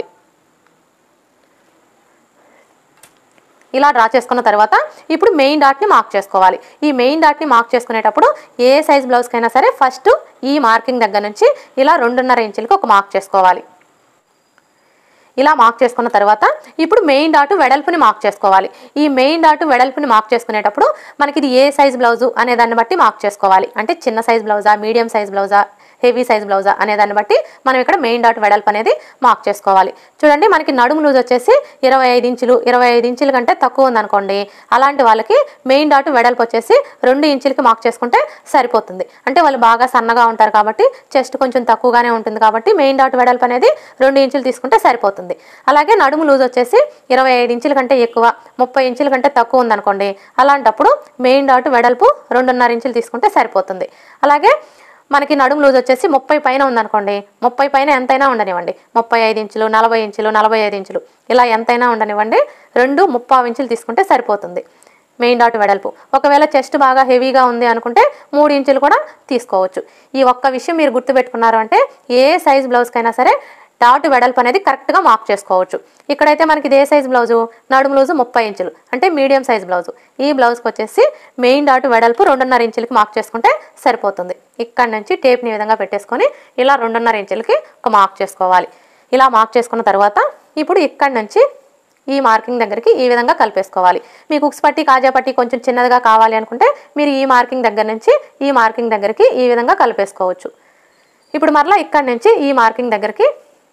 ఇలా డ్రా చేసుకున్న తర్వాత ఇప్పుడు మెయిన్ డాట్ని మార్క్ చేసుకోవాలి ఈ మెయిన్ డాట్ని మార్క్ చేసుకునేటప్పుడు ఏ సైజ్ బ్లౌజ్కైనా సరే ఫస్ట్ ఈ మార్కింగ్ దగ్గర నుంచి ఇలా రెండున్నర ఇంచులకి ఒక మార్క్ చేసుకోవాలి ఇలా మార్క్ చేసుకున్న తర్వాత ఇప్పుడు మెయిన్ డాట్ వెడల్పుని మార్క్ చేసుకోవాలి ఈ మెయిన్ డాట్ వెడల్పుని మార్క్ చేసుకునేటప్పుడు మనకి ఇది ఏ సైజ్ బ్లౌజు అనే దాన్ని బట్టి మార్క్ చేసుకోవాలి అంటే చిన్న సైజ్ బ్లౌజా మీడియం సైజ్ బ్లౌజా హెవీ సైజ్ బ్లౌజా అనే దాన్ని బట్టి మనం ఇక్కడ మెయిన్ డాట్ వెడల్పు అనేది మార్క్ చేసుకోవాలి చూడండి మనకి నడుము లూజ్ వచ్చేసి ఇరవై ఐదు ఇంచులు ఇరవై ఐదు ఇంచుల కంటే తక్కువ ఉందనుకోండి అలాంటి వాళ్ళకి మెయిన్ డాట్ వెడల్పు వచ్చేసి రెండు ఇంచులకి మార్క్ చేసుకుంటే సరిపోతుంది అంటే వాళ్ళు బాగా సన్నగా ఉంటారు కాబట్టి చెస్ట్ కొంచెం తక్కువగానే ఉంటుంది కాబట్టి మెయిన్ డాట్ వెడల్పు అనేది రెండు ఇంచులు తీసుకుంటే సరిపోతుంది సరిపోతుంది అలాగే నడుము లూజ్ వచ్చేసి ఇరవై ఐదు ఇంచుల కంటే ఎక్కువ ముప్పై ఇంచుల కంటే తక్కువ ఉందనుకోండి అలాంటప్పుడు మెయిన్ డాట్ వెడల్పు రెండున్నర ఇంచులు తీసుకుంటే సరిపోతుంది అలాగే మనకి నడుము లూజ్ వచ్చేసి ముప్పై పైన ఉందనుకోండి ముప్పై పైన ఎంతైనా ఉండనివ్వండి ముప్పై ఐదు ఇంచులు నలభై ఇంచులు నలభై ఐదు ఇంచులు ఇలా ఎంతైనా ఉండనివ్వండి రెండు ముప్పావు ఇంచులు తీసుకుంటే సరిపోతుంది మెయిన్ డాట్ వెడల్పు ఒకవేళ చెస్ట్ బాగా హెవీగా ఉంది అనుకుంటే మూడు ఇంచులు కూడా తీసుకోవచ్చు ఈ ఒక్క విషయం మీరు గుర్తుపెట్టుకున్నారు అంటే ఏ సైజ్ బ్లౌజ్కైనా సరే డాట్ వెడల్పు అనేది కరెక్ట్గా మార్క్ చేసుకోవచ్చు ఇక్కడైతే మనకి ఇది ఏ సైజ్ బ్లౌజు నడుము లూజు ముప్పై ఇంచులు అంటే మీడియం సైజ్ బ్లౌజు ఈ బ్లౌజ్కి వచ్చేసి మెయిన్ డాట్ వెడల్పు రెండున్నర ఇంచులకి మార్క్ చేసుకుంటే సరిపోతుంది ఇక్కడ నుంచి టేప్ని ఈ విధంగా పెట్టేసుకొని ఇలా రెండున్నర ఇంచులకి ఒక మార్క్ చేసుకోవాలి ఇలా మార్క్ చేసుకున్న తర్వాత ఇప్పుడు ఇక్కడ నుంచి ఈ మార్కింగ్ దగ్గరికి ఈ విధంగా కలిపేసుకోవాలి మీకు ఉక్స్ పట్టి కాజా పట్టి కొంచెం చిన్నదిగా కావాలి అనుకుంటే మీరు ఈ మార్కింగ్ దగ్గర నుంచి ఈ మార్కింగ్ దగ్గరికి ఈ విధంగా కలిపేసుకోవచ్చు ఇప్పుడు మరలా ఇక్కడ నుంచి ఈ మార్కింగ్ దగ్గరికి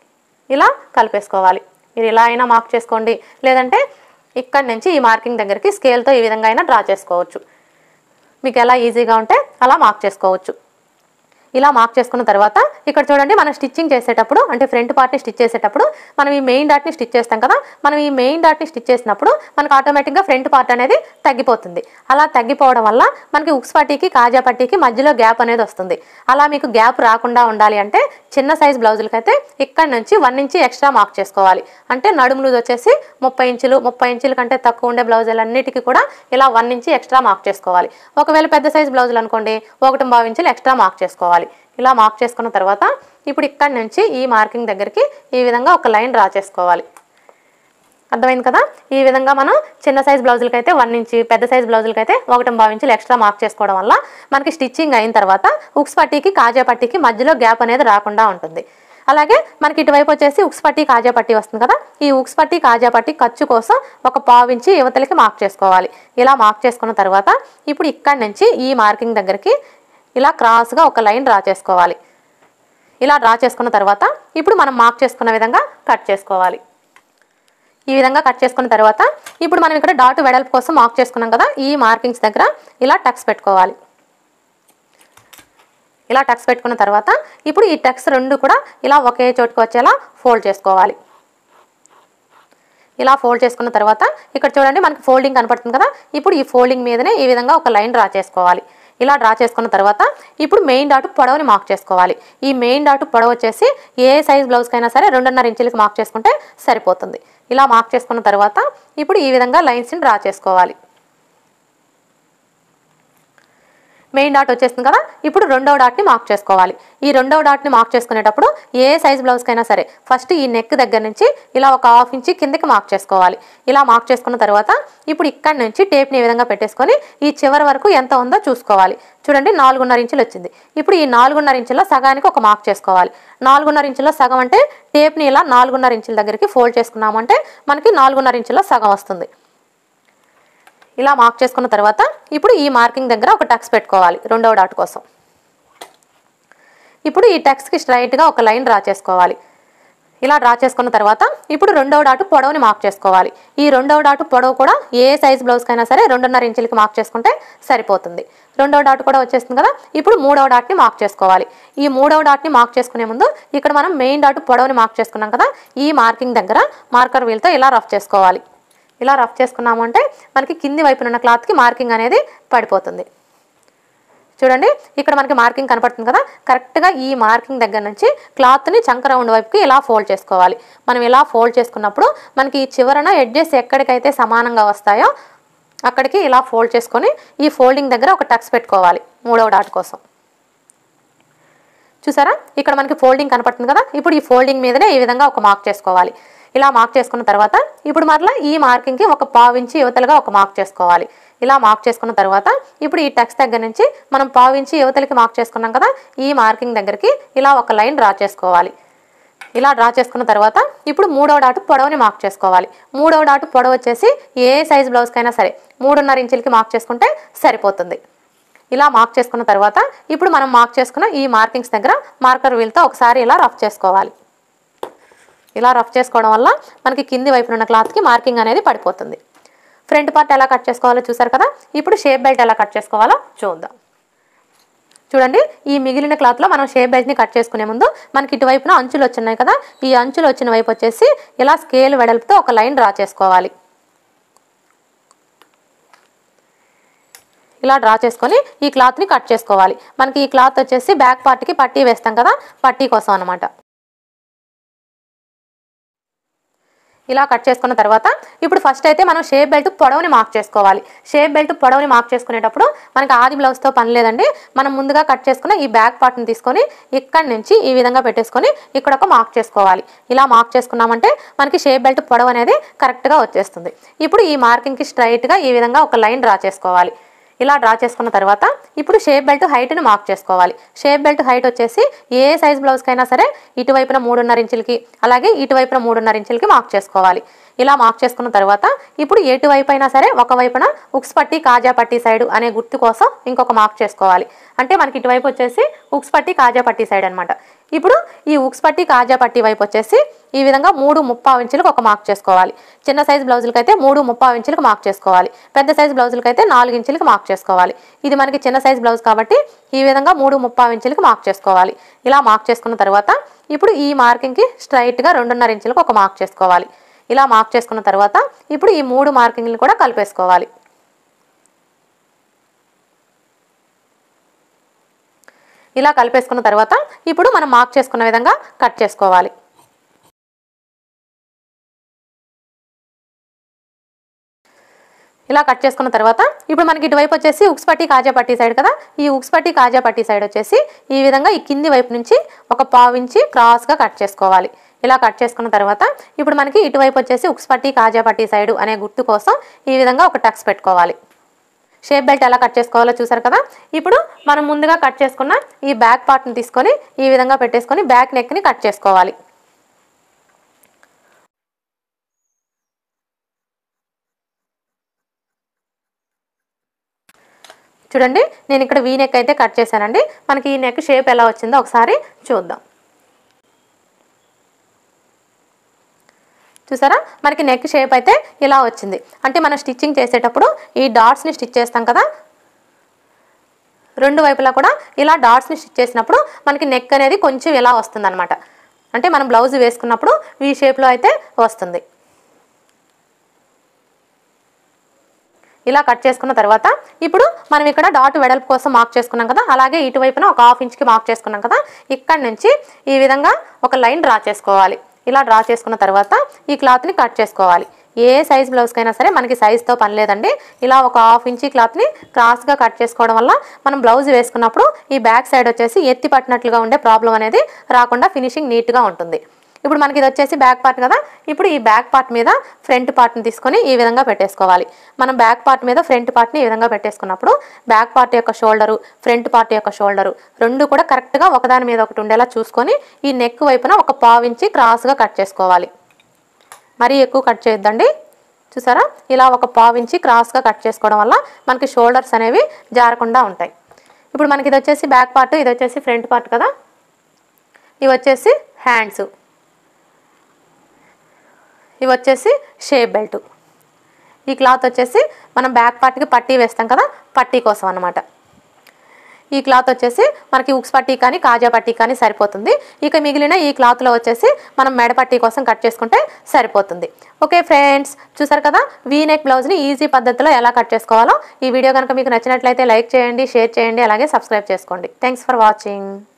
ఇలా కలిపేసుకోవాలి మీరు ఇలా అయినా మార్క్ చేసుకోండి లేదంటే ఇక్కడ నుంచి ఈ మార్కింగ్ దగ్గరికి స్కేల్తో ఈ విధంగా అయినా డ్రా చేసుకోవచ్చు మీకు ఎలా ఈజీగా ఉంటే అలా మార్క్ చేసుకోవచ్చు ఇలా మార్క్ చేసుకున్న తర్వాత ఇక్కడ చూడండి మనం స్టిచ్చింగ్ చేసేటప్పుడు అంటే ఫ్రంట్ పార్ట్ని స్టిచ్ చేసేటప్పుడు మనం ఈ మెయిన్ డాట్ని స్టిచ్ చేస్తాం కదా మనం ఈ మెయిన్ డాట్ని స్టిచ్ చేసినప్పుడు మనకు ఆటోమేటిక్గా ఫ్రంట్ పార్ట్ అనేది తగ్గిపోతుంది అలా తగ్గిపోవడం వల్ల మనకి ఉక్స్ పట్టీకి కాజా పట్టీకి మధ్యలో గ్యాప్ అనేది వస్తుంది అలా మీకు గ్యాప్ రాకుండా ఉండాలి అంటే చిన్న సైజ్ బ్లౌజులకైతే ఇక్కడ నుంచి వన్ ఇంచి ఎక్స్ట్రా మార్క్ చేసుకోవాలి అంటే నడుము లూజ్ వచ్చేసి ముప్పై ఇంచులు ముప్పై ఇంచుల కంటే తక్కువ ఉండే బ్లౌజులన్నిటికీ కూడా ఇలా వన్ ఇంచి ఎక్స్ట్రా మార్క్ చేసుకోవాలి ఒకవేళ పెద్ద సైజ్ బ్లౌజులు అనుకోండి ఒకటి బావి ఇంచులు ఎక్స్ట్రా మార్క్ చేసుకోవాలి ఇలా మార్క్ చేసుకున్న తర్వాత ఇప్పుడు ఇక్కడ నుంచి ఈ మార్కింగ్ దగ్గరికి ఈ విధంగా ఒక లైన్ డ్రా చేసుకోవాలి అర్థమైంది కదా ఈ విధంగా మనం చిన్న సైజ్ బ్లౌజులకి అయితే వన్ ఇంచి పెద్ద సైజ్ బ్లౌజులకి అయితే ఒకటి బావి ఇంచులు ఎక్స్ట్రా మార్క్ చేసుకోవడం వల్ల మనకి స్టిచ్చింగ్ అయిన తర్వాత ఉక్స్ పట్టీకి కాజా పట్టీకి మధ్యలో గ్యాప్ అనేది రాకుండా ఉంటుంది అలాగే మనకి ఇటువైపు వచ్చేసి ఉక్స్ పట్టి కాజా పట్టి వస్తుంది కదా ఈ ఉక్స్ పట్టి కాజా పట్టి ఖర్చు కోసం ఒక పావించి యువతలకి మార్క్ చేసుకోవాలి ఇలా మార్క్ చేసుకున్న తర్వాత ఇప్పుడు ఇక్కడ నుంచి ఈ మార్కింగ్ దగ్గరికి ఇలా క్రాస్గా ఒక లైన్ డ్రా చేసుకోవాలి ఇలా డ్రా చేసుకున్న తర్వాత ఇప్పుడు మనం మార్క్ చేసుకున్న విధంగా కట్ చేసుకోవాలి ఈ విధంగా కట్ చేసుకున్న తర్వాత ఇప్పుడు మనం ఇక్కడ డాట్ వెడల్పు కోసం మార్క్ చేసుకున్నాం కదా ఈ మార్కింగ్స్ దగ్గర ఇలా టక్స్ పెట్టుకోవాలి ఇలా టక్స్ పెట్టుకున్న తర్వాత ఇప్పుడు ఈ టక్స్ రెండు కూడా ఇలా ఒకే చోటుకు వచ్చేలా ఫోల్డ్ చేసుకోవాలి ఇలా ఫోల్డ్ చేసుకున్న తర్వాత ఇక్కడ చూడండి మనకి ఫోల్డింగ్ కనపడుతుంది కదా ఇప్పుడు ఈ ఫోల్డింగ్ మీదనే ఈ విధంగా ఒక లైన్ డ్రా చేసుకోవాలి ఇలా డ్రా చేసుకున్న తర్వాత ఇప్పుడు మెయిన్ డాట్ పొడవుని మార్క్ చేసుకోవాలి ఈ మెయిన్ డాట్ పొడవు వచ్చేసి ఏ సైజ్ బ్లౌజ్కైనా సరే రెండున్నర ఇంచులకి మార్క్ చేసుకుంటే సరిపోతుంది ఇలా మార్క్ చేసుకున్న తర్వాత ఇప్పుడు ఈ విధంగా లైన్స్ని డ్రా చేసుకోవాలి మెయిన్ డాట్ వచ్చేస్తుంది కదా ఇప్పుడు రెండవ డాట్ని మార్క్ చేసుకోవాలి ఈ రెండవ డాట్ని మార్క్ చేసుకునేటప్పుడు ఏ సైజ్ బ్లౌజ్కైనా సరే ఫస్ట్ ఈ నెక్ దగ్గర నుంచి ఇలా ఒక హాఫ్ ఇంచి కిందకి మార్క్ చేసుకోవాలి ఇలా మార్క్ చేసుకున్న తర్వాత ఇప్పుడు ఇక్కడ నుంచి టేప్ని ఈ విధంగా పెట్టేసుకొని ఈ చివరి వరకు ఎంత ఉందో చూసుకోవాలి చూడండి నాలుగున్నర ఇంచులు వచ్చింది ఇప్పుడు ఈ నాలుగున్నర ఇంచుల్లో సగానికి ఒక మార్క్ చేసుకోవాలి నాలుగున్నర ఇంచుల్లో సగం అంటే టేప్ని ఇలా నాలుగున్నర ఇంచుల దగ్గరికి ఫోల్డ్ చేసుకున్నామంటే మనకి నాలుగున్నర ఇంచుల్లో సగం వస్తుంది ఇలా మార్క్ చేసుకున్న తర్వాత ఇప్పుడు ఈ మార్కింగ్ దగ్గర ఒక టక్స్ పెట్టుకోవాలి రెండవ డాట్ కోసం ఇప్పుడు ఈ టక్స్కి స్ట్రైట్గా ఒక లైన్ డ్రా చేసుకోవాలి ఇలా డ్రా చేసుకున్న తర్వాత ఇప్పుడు రెండవ డాటు పొడవుని మార్క్ చేసుకోవాలి ఈ రెండవ డాటు పొడవు కూడా ఏ సైజ్ బ్లౌజ్కైనా సరే రెండున్నర ఇంచులకి మార్క్ చేసుకుంటే సరిపోతుంది రెండవ డాట్ కూడా వచ్చేస్తుంది కదా ఇప్పుడు మూడవ డాట్ని మార్క్ చేసుకోవాలి ఈ మూడవ డాట్ని మార్క్ చేసుకునే ముందు ఇక్కడ మనం మెయిన్ డాట్ పొడవుని మార్క్ చేసుకున్నాం కదా ఈ మార్కింగ్ దగ్గర మార్కర్ వీల్తో ఇలా రఫ్ చేసుకోవాలి ఇలా రఫ్ చేసుకున్నాము అంటే మనకి కింది వైపున ఉన్న క్లాత్కి మార్కింగ్ అనేది పడిపోతుంది చూడండి ఇక్కడ మనకి మార్కింగ్ కనపడుతుంది కదా కరెక్ట్గా ఈ మార్కింగ్ దగ్గర నుంచి క్లాత్ని చంక రౌండ్ వైపుకి ఇలా ఫోల్డ్ చేసుకోవాలి మనం ఇలా ఫోల్డ్ చేసుకున్నప్పుడు మనకి ఈ చివరన ఎడ్జెస్ ఎక్కడికైతే సమానంగా వస్తాయో అక్కడికి ఇలా ఫోల్డ్ చేసుకొని ఈ ఫోల్డింగ్ దగ్గర ఒక టక్స్ పెట్టుకోవాలి మూడవ డాట్ కోసం చూసారా ఇక్కడ మనకి ఫోల్డింగ్ కనపడుతుంది కదా ఇప్పుడు ఈ ఫోల్డింగ్ మీదనే ఈ విధంగా ఒక మార్క్ చేసుకోవాలి ఇలా మార్క్ చేసుకున్న తర్వాత ఇప్పుడు మరలా ఈ మార్కింగ్కి ఒక పావించి యువతలుగా ఒక మార్క్ చేసుకోవాలి ఇలా మార్క్ చేసుకున్న తర్వాత ఇప్పుడు ఈ టెక్స్ట్ దగ్గర నుంచి మనం పావించి యువతలకి మార్క్ చేసుకున్నాం కదా ఈ మార్కింగ్ దగ్గరికి ఇలా ఒక లైన్ డ్రా చేసుకోవాలి ఇలా డ్రా చేసుకున్న తర్వాత ఇప్పుడు మూడవ డాటు పొడవుని మార్క్ చేసుకోవాలి మూడవ డాటు పొడవు వచ్చేసి ఏ సైజ్ బ్లౌజ్కైనా సరే మూడున్నర ఇంచులకి మార్క్ చేసుకుంటే సరిపోతుంది ఇలా మార్క్ చేసుకున్న తర్వాత ఇప్పుడు మనం మార్క్ చేసుకున్న ఈ మార్కింగ్స్ దగ్గర మార్కర్ వీల్తో ఒకసారి ఇలా రఫ్ చేసుకోవాలి ఇలా రఫ్ చేసుకోవడం వల్ల మనకి కింది వైపున ఉన్న క్లాత్కి మార్కింగ్ అనేది పడిపోతుంది ఫ్రంట్ పార్ట్ ఎలా కట్ చేసుకోవాలో చూసారు కదా ఇప్పుడు షేప్ బెల్ట్ ఎలా కట్ చేసుకోవాలో చూద్దాం చూడండి ఈ మిగిలిన క్లాత్లో మనం షేప్ బెల్ట్ని కట్ చేసుకునే ముందు మనకి ఇటువైపున అంచులు వచ్చినాయి కదా ఈ అంచులు వచ్చిన వైపు వచ్చేసి ఇలా స్కేల్ వెడల్పుతో ఒక లైన్ డ్రా చేసుకోవాలి ఇలా డ్రా చేసుకొని ఈ క్లాత్ని కట్ చేసుకోవాలి మనకి ఈ క్లాత్ వచ్చేసి బ్యాక్ పార్ట్కి పట్టీ వేస్తాం కదా పట్టీ కోసం అనమాట ఇలా కట్ చేసుకున్న తర్వాత ఇప్పుడు ఫస్ట్ అయితే మనం షేప్ బెల్ట్ పొడవుని మార్క్ చేసుకోవాలి షేప్ బెల్ట్ పొడవుని మార్క్ చేసుకునేటప్పుడు మనకి ఆది బ్లౌజ్తో పని లేదండి మనం ముందుగా కట్ చేసుకున్న ఈ బ్యాక్ పార్ట్ని తీసుకొని ఇక్కడి నుంచి ఈ విధంగా పెట్టేసుకొని ఇక్కడ ఒక మార్క్ చేసుకోవాలి ఇలా మార్క్ చేసుకున్నామంటే మనకి షేప్ బెల్ట్ పొడవు అనేది కరెక్ట్గా వచ్చేస్తుంది ఇప్పుడు ఈ మార్కింగ్కి స్ట్రైట్గా ఈ విధంగా ఒక లైన్ డ్రా చేసుకోవాలి ఇలా డ్రా చేసుకున్న తర్వాత ఇప్పుడు షేప్ బెల్ట్ హైట్ని మార్క్ చేసుకోవాలి షేప్ బెల్ట్ హైట్ వచ్చేసి ఏ సైజ్ బ్లౌజ్కైనా సరే ఇటువైపున మూడున్నర ఇంచులకి అలాగే ఇటువైపున మూడున్నర ఇంచులకి మార్క్ చేసుకోవాలి ఇలా మార్క్ చేసుకున్న తర్వాత ఇప్పుడు ఎటువైపు అయినా సరే ఒకవైపున ఉక్స్ పట్టి కాజా పట్టి సైడ్ అనే గుర్తు కోసం ఇంకొక మార్క్ చేసుకోవాలి అంటే మనకి ఇటువైపు వచ్చేసి ఉక్స్ పట్టి కాజా పట్టి సైడ్ అనమాట ఇప్పుడు ఈ ఉక్స్ పట్టి కాజా పట్టి వైపు వచ్చేసి ఈ విధంగా మూడు ముప్పావు ఇంచులకు ఒక మార్క్ చేసుకోవాలి చిన్న సైజ్ బ్లౌజులకి అయితే మూడు ముప్పావు ఇంచులకు మార్క్ చేసుకోవాలి పెద్ద సైజ్ బ్లౌజులకి అయితే నాలుగు ఇంచులకు మార్క్ చేసుకోవాలి ఇది మనకి చిన్న సైజ్ బ్లౌజ్ కాబట్టి ఈ విధంగా మూడు ముప్పావు ఇంచులకు మార్క్ చేసుకోవాలి ఇలా మార్క్ చేసుకున్న తర్వాత ఇప్పుడు ఈ మార్కింగ్కి స్ట్రైట్గా రెండున్నర ఇంచులకు ఒక మార్క్ చేసుకోవాలి ఇలా మార్క్ చేసుకున్న తర్వాత ఇప్పుడు ఈ మూడు మార్కింగ్లు కూడా కలిపేసుకోవాలి ఇలా కలిపేసుకున్న తర్వాత ఇప్పుడు మనం మార్క్ చేసుకున్న విధంగా కట్ చేసుకోవాలి ఇలా కట్ చేసుకున్న తర్వాత ఇప్పుడు మనకి ఇటువైపు వచ్చేసి ఉక్స్ పట్టి కాజా పట్టి సైడ్ కదా ఈ ఉక్స్ పట్టి కాజా పట్టి సైడ్ వచ్చేసి ఈ విధంగా ఈ కింది వైపు నుంచి ఒక పావించి క్రాస్గా కట్ చేసుకోవాలి ఇలా కట్ చేసుకున్న తర్వాత ఇప్పుడు మనకి ఇటువైపు వచ్చేసి ఉక్స్ పట్టి కాజా పట్టి సైడ్ అనే గుర్తు కోసం ఈ విధంగా ఒక టక్స్ పెట్టుకోవాలి షేప్ బెల్ట్ ఎలా కట్ చేసుకోవాలో చూసారు కదా ఇప్పుడు మనం ముందుగా కట్ చేసుకున్న ఈ బ్యాక్ పార్ట్ని తీసుకొని ఈ విధంగా పెట్టేసుకొని బ్యాక్ నెక్ని కట్ చేసుకోవాలి చూడండి నేను ఇక్కడ వీ నెక్ అయితే కట్ చేశానండి మనకి ఈ నెక్ షేప్ ఎలా వచ్చిందో ఒకసారి చూద్దాం చూసారా మనకి నెక్ షేప్ అయితే ఇలా వచ్చింది అంటే మనం స్టిచ్చింగ్ చేసేటప్పుడు ఈ డాట్స్ని స్టిచ్ చేస్తాం కదా రెండు వైపులా కూడా ఇలా డాట్స్ని స్టిచ్ చేసినప్పుడు మనకి నెక్ అనేది కొంచెం ఇలా వస్తుంది అనమాట అంటే మనం బ్లౌజ్ వేసుకున్నప్పుడు ఈ షేప్లో అయితే వస్తుంది ఇలా కట్ చేసుకున్న తర్వాత ఇప్పుడు మనం ఇక్కడ డాట్ వెడల్పు కోసం మార్క్ చేసుకున్నాం కదా అలాగే ఇటువైపున ఒక హాఫ్ ఇంచ్కి మార్క్ చేసుకున్నాం కదా ఇక్కడ నుంచి ఈ విధంగా ఒక లైన్ డ్రా చేసుకోవాలి ఇలా డ్రా చేసుకున్న తర్వాత ఈ క్లాత్ని కట్ చేసుకోవాలి ఏ సైజ్ బ్లౌజ్కైనా సరే మనకి సైజ్తో పని లేదండి ఇలా ఒక హాఫ్ ఇంచీ క్లాత్ని క్రాస్గా కట్ చేసుకోవడం వల్ల మనం బ్లౌజ్ వేసుకున్నప్పుడు ఈ బ్యాక్ సైడ్ వచ్చేసి ఎత్తి పట్టినట్లుగా ఉండే ప్రాబ్లం అనేది రాకుండా ఫినిషింగ్ నీట్గా ఉంటుంది ఇప్పుడు మనకి ఇది వచ్చేసి బ్యాక్ పార్ట్ కదా ఇప్పుడు ఈ బ్యాక్ పార్ట్ మీద ఫ్రంట్ పార్ట్ని తీసుకొని ఈ విధంగా పెట్టేసుకోవాలి మనం బ్యాక్ పార్ట్ మీద ఫ్రంట్ పార్ట్ని ఈ విధంగా పెట్టేసుకున్నప్పుడు బ్యాక్ పార్ట్ యొక్క షోల్డరు ఫ్రంట్ పార్ట్ యొక్క షోల్డరు రెండు కూడా కరెక్ట్గా ఒకదాని మీద ఒకటి ఉండేలా చూసుకొని ఈ నెక్ వైపున ఒక పావించి క్రాస్గా కట్ చేసుకోవాలి మరీ ఎక్కువ కట్ చేయొద్దండి చూసారా ఇలా ఒక పావించి క్రాస్గా కట్ చేసుకోవడం వల్ల మనకి షోల్డర్స్ అనేవి జారకుండా ఉంటాయి ఇప్పుడు మనకి ఇది వచ్చేసి బ్యాక్ పార్ట్ ఇది వచ్చేసి ఫ్రంట్ పార్ట్ కదా ఇవి వచ్చేసి హ్యాండ్స్ ఇవి వచ్చేసి షేప్ బెల్ట్ ఈ క్లాత్ వచ్చేసి మనం బ్యాక్ పార్ట్కి పట్టీ వేస్తాం కదా పట్టీ కోసం అన్నమాట ఈ క్లాత్ వచ్చేసి మనకి ఉక్స్ పట్టీ కానీ కాజా పట్టీ కానీ సరిపోతుంది ఇక మిగిలిన ఈ క్లాత్లో వచ్చేసి మనం మెడ పట్టీ కోసం కట్ చేసుకుంటే సరిపోతుంది ఓకే ఫ్రెండ్స్ చూసారు కదా వీ నెక్ బ్లౌజ్ని ఈజీ పద్ధతిలో ఎలా కట్ చేసుకోవాలో ఈ వీడియో కనుక మీకు నచ్చినట్లయితే లైక్ చేయండి షేర్ చేయండి అలాగే సబ్స్క్రైబ్ చేసుకోండి థ్యాంక్స్ ఫర్ వాచింగ్